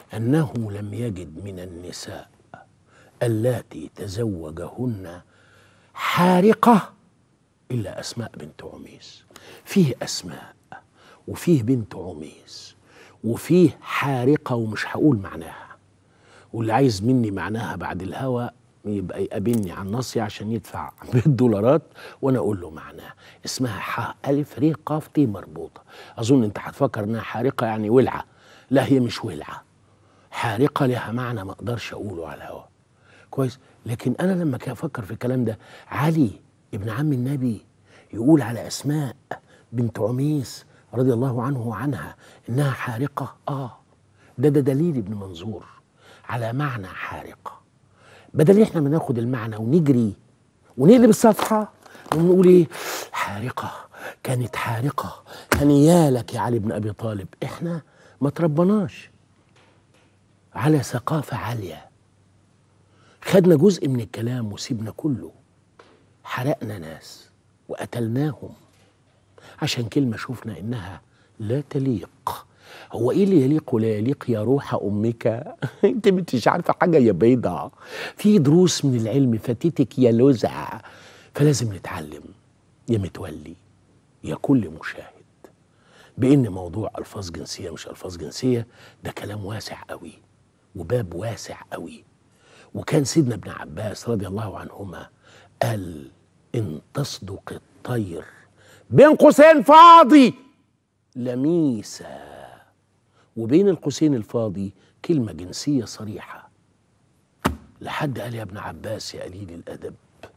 Speaker 1: أنه لم يجد من النساء اللاتي تزوجهن حارقة إلا أسماء بنت عميس فيه أسماء وفيه بنت عميس وفيه حارقة ومش هقول معناها واللي عايز مني معناها بعد الهوا يبقى يقابلني على النصي عشان يدفع بالدولارات وانا اقول له معناها اسمها ح الف ر ق ت مربوطه اظن انت هتفكر انها حارقه يعني ولعه لا هي مش ولعه حارقه لها معنى ما اقدرش اقوله على الهوا كويس لكن انا لما كان افكر في الكلام ده علي ابن عم النبي يقول على اسماء بنت عميس رضي الله عنه وعنها انها حارقه اه ده ده دليل ابن منظور على معنى حارقه بدل احنا ما ناخد المعنى ونجري ونقلب الصفحه ونقول ايه حارقه كانت حارقه هنيالك يا علي بن ابي طالب احنا ما تربناش على ثقافه عاليه خدنا جزء من الكلام وسيبنا كله حرقنا ناس وقتلناهم عشان كلمة شفنا إنها لا تليق هو إيه اللي يليق ولا يليق يا روح أمك أنت مش عارفة حاجة يا بيضة في دروس من العلم فاتتك يا لزع فلازم نتعلم يا متولي يا كل مشاهد بإن موضوع ألفاظ جنسية مش ألفاظ جنسية ده كلام واسع قوي وباب واسع قوي وكان سيدنا ابن عباس رضي الله عنهما قال إن تصدق الطير بين قوسين فاضي لميسة وبين القوسين الفاضي كلمة جنسية صريحة لحد قال يا ابن عباس يا قليل الأدب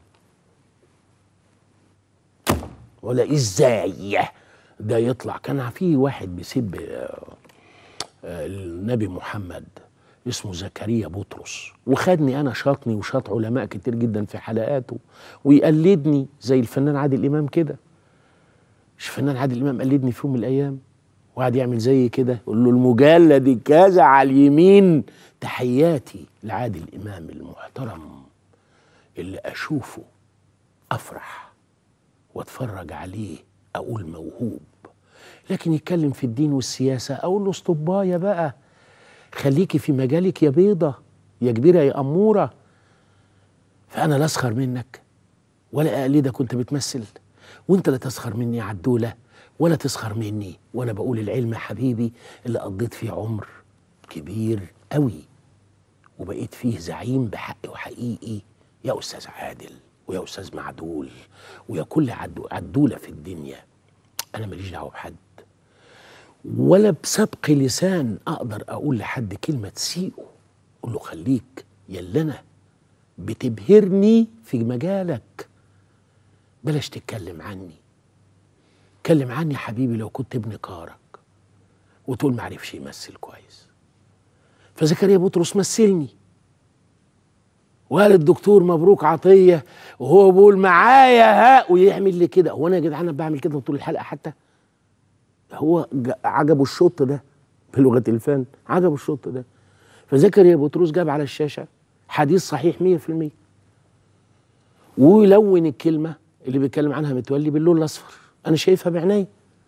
Speaker 1: ولا ازاي ده يطلع كان في واحد بيسب آه، آه، النبي محمد اسمه زكريا بطرس وخدني انا شاطني وشاط علماء كتير جدا في حلقاته ويقلدني زي الفنان عادل امام كده مش الفنان عادل امام قلدني في يوم من الايام وقعد يعمل زي كده يقول له المجلد كذا على اليمين تحياتي لعادل امام المحترم اللي اشوفه افرح واتفرج عليه اقول موهوب لكن يتكلم في الدين والسياسه اقول له اسطبايه بقى خليكي في مجالك يا بيضه يا كبيره يا اموره فانا لا اسخر منك ولا اقلدك كنت بتمثل وانت لا تسخر مني يا عدوله ولا تسخر مني وانا بقول العلم يا حبيبي اللي قضيت فيه عمر كبير قوي وبقيت فيه زعيم بحق وحقيقي يا استاذ عادل ويا استاذ معدول ويا كل عدو عدوله في الدنيا انا ماليش دعوه بحد ولا بسبق لسان اقدر اقول لحد كلمه تسيئه اقول له خليك يلا انا بتبهرني في مجالك بلاش تتكلم عني اتكلم عني يا حبيبي لو كنت ابن كارك وتقول معرفش يمثل كويس فزكريا بطرس مثلني وقال الدكتور مبروك عطيه وهو بيقول معايا ها ويعمل لي كده هو انا يا جدعان أنا بعمل كده طول الحلقه حتى هو ج- عجبه الشوط ده بلغه الفن عجبه الشوط ده فزكريا بطرس جاب على الشاشه حديث صحيح 100% ويلون الكلمه اللي بيتكلم عنها متولي باللون الاصفر انا شايفها بعيني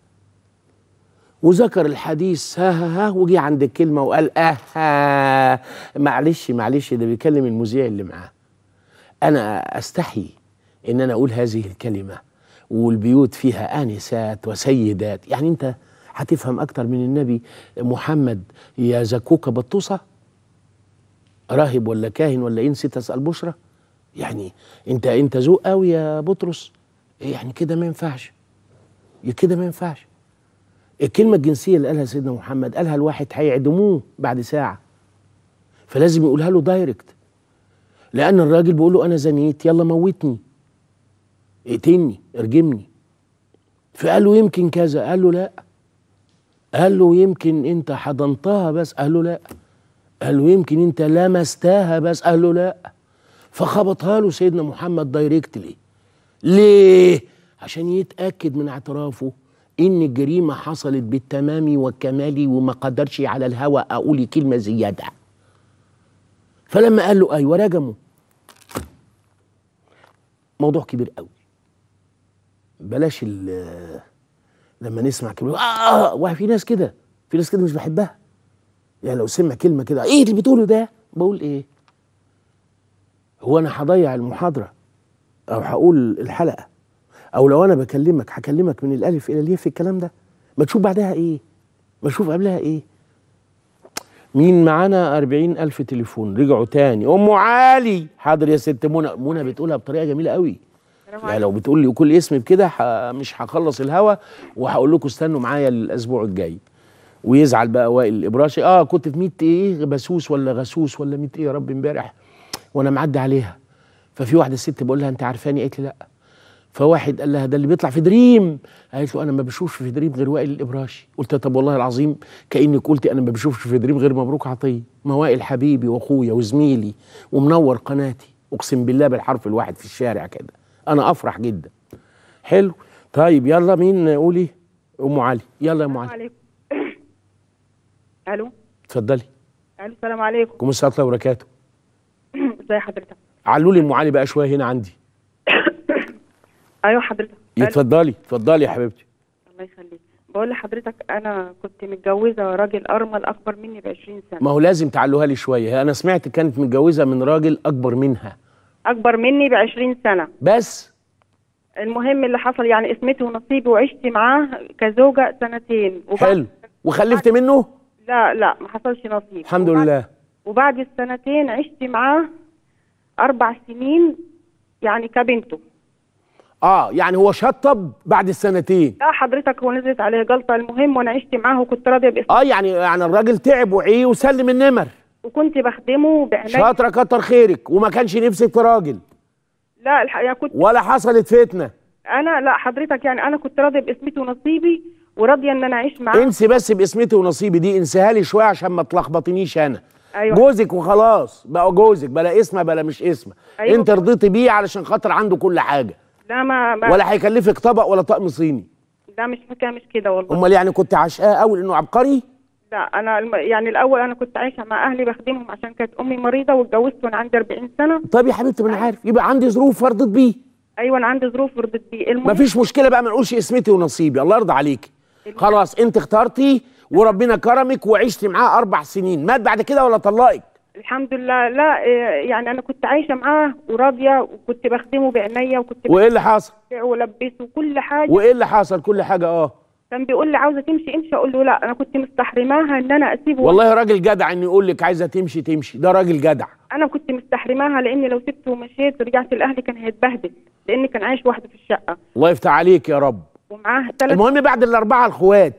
Speaker 1: وذكر الحديث ها ها ها وجي عند الكلمه وقال اه ها معلش معلش ده بيكلم المذيع اللي معاه انا استحي ان انا اقول هذه الكلمه والبيوت فيها انسات وسيدات يعني انت هتفهم اكتر من النبي محمد يا زكوكه بطوسه راهب ولا كاهن ولا انس تسال بشرى يعني انت انت ذوق قوي يا بطرس يعني كده ما ينفعش كده ما ينفعش الكلمة الجنسية اللي قالها سيدنا محمد قالها الواحد هيعدموه بعد ساعة فلازم يقولها له دايركت لأن الراجل بيقول له أنا زنيت يلا موتني اقتلني ارجمني فقال له يمكن كذا قال له لا قال له يمكن انت حضنتها بس قال له لا قال له يمكن انت لمستها بس قال له لا فخبطها له سيدنا محمد دايركتلي ليه عشان يتاكد من اعترافه ان الجريمه حصلت بالتمام والكمال وما قدرش على الهوى اقول كلمه زياده فلما قال له ايوه رجمه موضوع كبير قوي بلاش ال- لما نسمع كلمه اه وفي ناس كده في ناس كده مش بحبها يعني لو سمع كلمه كده ايه اللي بتقوله ده بقول ايه هو انا هضيع المحاضره او هقول الحلقه او لو انا بكلمك هكلمك من الالف الى الياء في الكلام ده ما تشوف بعدها ايه ما تشوف قبلها ايه مين معانا أربعين ألف تليفون رجعوا تاني أم علي حاضر يا ست منى منى بتقولها بطريقة جميلة قوي يعني لو بتقول لي كل اسم بكده ح- مش هخلص الهوا وهقول لكم استنوا معايا الأسبوع الجاي ويزعل بقى وائل الإبراشي اه كنت في 100 ايه بسوس ولا غسوس ولا 100 ايه يا رب امبارح وانا معدي عليها ففي واحده ست بقول لها انت عارفاني قالت لي لا فواحد قال لها ده اللي بيطلع في دريم قالت له انا ما بشوفش في دريم غير وائل الابراشي قلت لها طب والله العظيم كانك قلتي انا ما بشوفش في دريم غير مبروك عطيه ما وائل حبيبي واخويا وزميلي ومنور قناتي اقسم بالله بالحرف الواحد في الشارع كده انا افرح جدا حلو طيب يلا مين قولي ام علي يلا يا ام علي
Speaker 7: عليكم الو
Speaker 1: اتفضلي
Speaker 7: الو السلام عليكم
Speaker 1: كم السلام ورحمه الله وبركاته
Speaker 7: ازي حضرتك
Speaker 1: علوا لي ام علي بقى شويه هنا عندي
Speaker 7: ايوه حضرتك ألو.
Speaker 1: اتفضلي اتفضلي يا حبيبتي
Speaker 7: الله يخليك بقول لحضرتك انا كنت متجوزه راجل ارمل اكبر مني ب 20 سنه
Speaker 1: ما هو لازم تعلوها لي شويه انا سمعت كانت متجوزه من راجل اكبر منها
Speaker 7: اكبر مني ب 20 سنه
Speaker 1: بس
Speaker 7: المهم اللي حصل يعني اسمتي ونصيبي وعشت معاه كزوجه سنتين وبعد
Speaker 1: حلو وخلفت منه
Speaker 7: لا لا ما حصلش نصيب
Speaker 1: الحمد
Speaker 7: وبعد-
Speaker 1: لله
Speaker 7: وبعد السنتين عشت معاه اربع سنين يعني كبنته
Speaker 1: اه يعني هو شطب بعد السنتين
Speaker 7: لا حضرتك هو نزلت عليه جلطه المهم وانا عشت معاه وكنت راضيه باسم
Speaker 1: اه يعني يعني الراجل تعب وعيه وسلم النمر
Speaker 7: وكنت بخدمه بعناية
Speaker 1: شاطره كتر خيرك وما كانش نفسك في راجل
Speaker 7: لا الحقيقه كنت
Speaker 1: ولا حصلت فتنه
Speaker 7: انا لا حضرتك يعني انا كنت راضيه باسمتي ونصيبي وراضيه ان انا اعيش معاه
Speaker 1: انسي بس باسمتي ونصيبي دي انسيها لي شويه عشان ما تلخبطنيش انا
Speaker 7: أيوة.
Speaker 1: جوزك وخلاص بقى جوزك بلا اسمه بلا مش اسمه
Speaker 7: أيوة.
Speaker 1: انت رضيتي بيه علشان خاطر عنده كل حاجه
Speaker 7: لا ما, ما
Speaker 1: ولا هيكلفك طبق ولا طقم صيني
Speaker 7: لا مش حكايه مش كده والله
Speaker 1: امال يعني كنت عشقاه قوي لانه عبقري
Speaker 7: لا انا الم... يعني الاول انا كنت عايشه مع اهلي بخدمهم عشان كانت امي مريضه واتجوزت وانا عندي 40 سنه
Speaker 1: طب يا حبيبتي ما انا عارف يبقى عندي ظروف فرضت بيه
Speaker 7: ايوه انا عندي ظروف رضيت بيه المهم
Speaker 1: مفيش مشكله بقى ما نقولش اسمتي ونصيبي الله يرضى عليكي خلاص انت اخترتي وربنا كرمك وعشتي معاه اربع سنين مات بعد كده ولا طلقك
Speaker 7: الحمد لله لا إيه، يعني انا كنت عايشه معاه وراضيه وكنت بخدمه بعناية وكنت
Speaker 1: وايه اللي حصل
Speaker 7: ببيعه والبسه وكل حاجه
Speaker 1: وايه اللي حصل كل حاجه اه
Speaker 7: كان بيقول لي عاوزه تمشي امشي اقول له لا انا كنت مستحرماها ان انا اسيبه
Speaker 1: والله راجل جدع ان يقول لك عايزه تمشي تمشي ده راجل جدع
Speaker 7: انا كنت مستحرماها لان لو سبته ومشيت رجعت لاهلي كان هيتبهدل لان كان عايش وحده في الشقه
Speaker 1: الله يفتح عليك يا رب
Speaker 7: ومعاه ثلاث
Speaker 1: المهم بعد الاربعه الخوات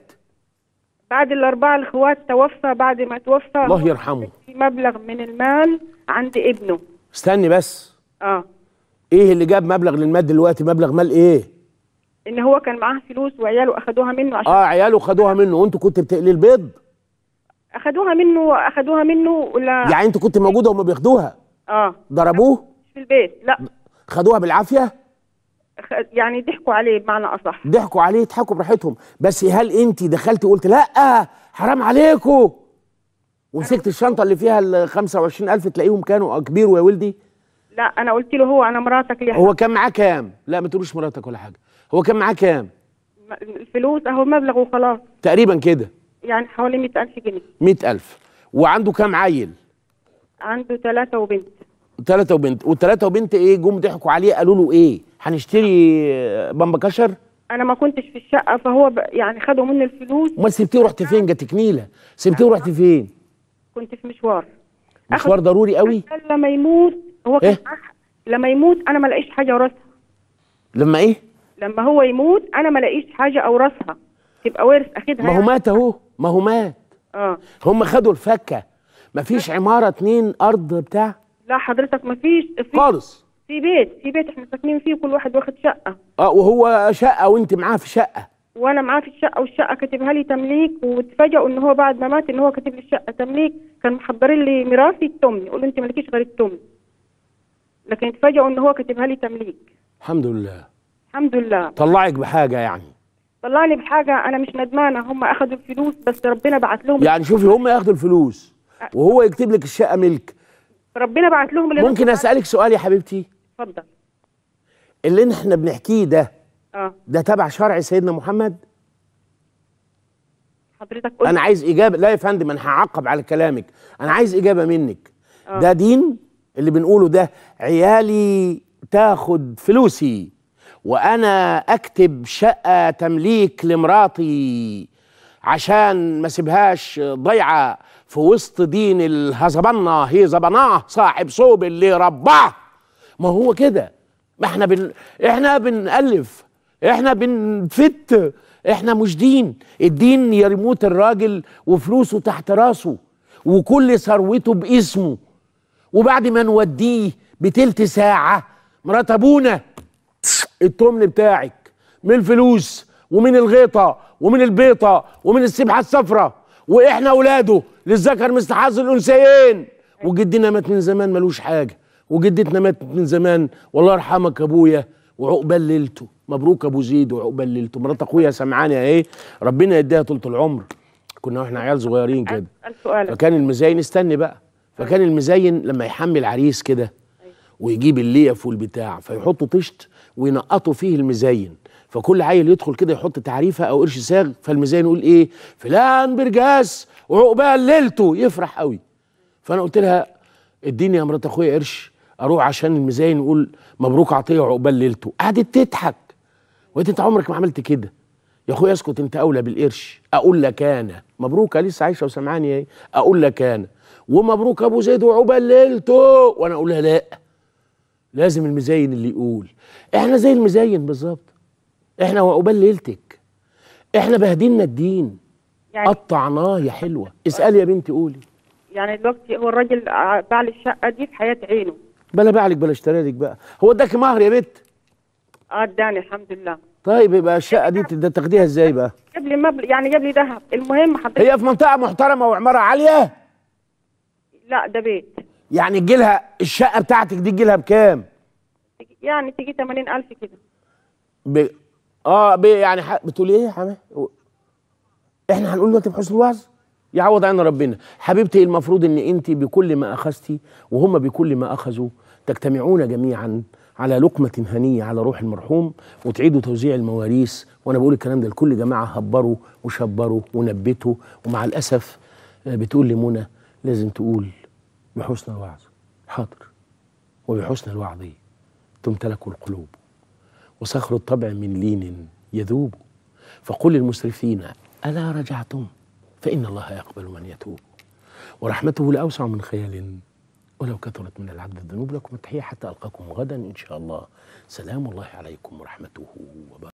Speaker 7: بعد الاربعه الاخوات توفى بعد ما توفى
Speaker 1: الله يرحمه
Speaker 7: في مبلغ من المال عند ابنه
Speaker 1: استني بس
Speaker 7: اه
Speaker 1: ايه اللي جاب مبلغ للمال دلوقتي مبلغ مال ايه
Speaker 7: ان هو كان معاه فلوس وعياله اخدوها منه عشان
Speaker 1: اه عياله خدوها منه وانتوا كنت بتقلي البيض
Speaker 7: اخدوها منه اخدوها منه ولا
Speaker 1: يعني انتوا كنت موجوده وما بياخدوها
Speaker 7: اه
Speaker 1: ضربوه
Speaker 7: مش في البيت لا
Speaker 1: خدوها بالعافيه
Speaker 7: خ- يعني ضحكوا عليه بمعنى اصح
Speaker 1: ضحكوا عليه يضحكوا براحتهم بس هل انت دخلتي وقلت لا حرام عليكم ومسكت الشنطه اللي فيها ال 25000 تلاقيهم كانوا كبير يا ولدي
Speaker 7: لا انا قلت له هو انا مراتك ليه
Speaker 1: هو كان معاه كام لا ما تقولوش مراتك ولا حاجه هو كان معاه كام
Speaker 7: الفلوس اهو مبلغ وخلاص
Speaker 1: تقريبا كده
Speaker 7: يعني حوالي 100000 جنيه
Speaker 1: 100000 وعنده كام عيل
Speaker 7: عنده ثلاثة وبنت
Speaker 1: ثلاثة وبنت والثلاثة وبنت ايه جم ضحكوا عليه قالوا له ايه هنشتري آه، بامبا كشر
Speaker 7: انا ما كنتش في الشقة فهو ب... يعني خدوا مني الفلوس
Speaker 1: امال سبتيه ورحت فين جاتك نيله سبتيه ورحت فين
Speaker 7: كنت في مشوار
Speaker 1: مشوار ضروري قوي
Speaker 7: قال لما يموت هو كان
Speaker 1: إيه؟
Speaker 7: معاه لما يموت انا ما الاقيش حاجة ورثها
Speaker 1: لما ايه
Speaker 7: لما هو يموت انا ما الاقيش حاجة اورثها تبقى وارث اخدها
Speaker 1: ما هو
Speaker 7: يعني.
Speaker 1: مات اهو ما هو مات
Speaker 7: اه
Speaker 1: هم خدوا الفكه مفيش عماره اتنين ارض بتاع
Speaker 7: لا حضرتك ما فيش في,
Speaker 1: خالص
Speaker 7: في بيت في بيت احنا ساكنين فيه كل واحد واخد شقة
Speaker 1: اه وهو شقه وانت معاه في شقه
Speaker 7: وانا معاه في الشقه والشقه كاتبها لي تمليك واتفاجئوا ان هو بعد ما مات ان هو كاتب لي الشقه تمليك كان محضرين لي ميراثي التمن يقول له انت مالكيش غير التمن لكن اتفاجئوا ان هو كاتبها لي تمليك
Speaker 1: الحمد لله
Speaker 7: الحمد لله
Speaker 1: طلعك بحاجه يعني
Speaker 7: طلعني بحاجه انا مش ندمانه هم اخذوا الفلوس بس ربنا بعت لهم
Speaker 1: يعني شوفي هم ياخدوا الفلوس وهو يكتب لك الشقه ملك
Speaker 7: ربنا بعت لهم اللي
Speaker 1: ممكن اسالك سؤال يا حبيبتي
Speaker 7: اتفضل
Speaker 1: اللي احنا بنحكيه ده
Speaker 7: اه
Speaker 1: ده تبع شرع سيدنا محمد
Speaker 7: حضرتك قلت
Speaker 1: انا عايز اجابه لا يا فندم انا هعقب على كلامك انا عايز اجابه منك
Speaker 7: آه.
Speaker 1: ده دين اللي بنقوله ده عيالي تاخد فلوسي وانا اكتب شقه تمليك لمراتي عشان ما سيبهاش ضيعه في وسط دين الهزبنه هي زبناه صاحب صوب اللي رباه ما هو كده ما احنا بن احنا بنألف احنا بنفت احنا مش دين الدين يموت الراجل وفلوسه تحت راسه وكل ثروته باسمه وبعد ما نوديه بتلت ساعة مرات ابونا التمن بتاعك من الفلوس ومن الغيطة ومن البيطة ومن السبحة الصفراء واحنا اولاده للذكر مثل حظ الانثيين وجدنا مات من زمان ملوش حاجة وجدتنا ماتت من زمان والله يرحمك ابويا وعقبال ليلته مبروك ابو زيد وعقبال ليلته مرات اخويا سمعاني اهي ربنا يديها طولة العمر كنا واحنا عيال صغيرين كده
Speaker 7: اسال سؤالك
Speaker 1: فكان المزين استني بقى فكان المزين لما يحمل عريس كده ويجيب الليف والبتاع فيحطوا طشت وينقطوا فيه المزين فكل عيل يدخل كده يحط تعريفه او قرش ساغ فالمزين يقول ايه فلان برجاس وعقبال ليلته يفرح قوي فانا قلت لها اديني يا مرات اخويا قرش اروح عشان المزين يقول مبروك عطيه وعقبال ليلته قعدت تضحك وقلت انت عمرك ما عملت كده يا اخويا اسكت انت اولى بالقرش اقول لك انا مبروك لسه عايشه وسامعاني اهي اقول لك انا ومبروك ابو زيد وعقبال ليلته وانا اقول لها لا لازم المزين اللي يقول احنا زي المزين بالظبط احنا وعقبال ليلتك احنا بهدلنا الدين
Speaker 7: يعني
Speaker 1: قطعناه يا حلوه اسالي يا بنتي قولي
Speaker 7: يعني دلوقتي هو الراجل ع- باع لي الشقه دي في حياه عينه
Speaker 1: بلا باعلك بلا اشترالك بقى هو اداك مهر يا بت
Speaker 7: اه اداني الحمد لله
Speaker 1: طيب يبقى الشقه دي تد- تاخديها ازاي بقى
Speaker 7: جاب لي مبلغ يعني جاب لي ذهب المهم حضرتك
Speaker 1: هي في منطقه محترمه وعماره عاليه
Speaker 7: لا ده بيت
Speaker 1: يعني تجيلها الشقه بتاعتك دي تجيلها بكام
Speaker 7: يعني تيجي 80000 كده
Speaker 1: ب... اه ب... يعني ح... بتقول ايه يا حماه احنا هنقول دلوقتي بحسن الوعظ يعوض عنا ربنا حبيبتي المفروض ان انت بكل ما اخذتي وهم بكل ما اخذوا تجتمعون جميعا على لقمة هنية على روح المرحوم وتعيدوا توزيع المواريث وانا بقول الكلام ده لكل جماعة هبروا وشبروا ونبتوا ومع الاسف آه، بتقول لمنى لازم تقول بحسن الوعظ حاضر وبحسن الوعظ تمتلك القلوب وصخر الطبع من لين يذوب فقل للمسرفين ألا رجعتم فإن الله يقبل من يتوب ورحمته لأوسع من خيال ولو كثرت من العبد الذنوب لكم التحية حتى ألقاكم غدا إن شاء الله سلام الله عليكم ورحمته وبركاته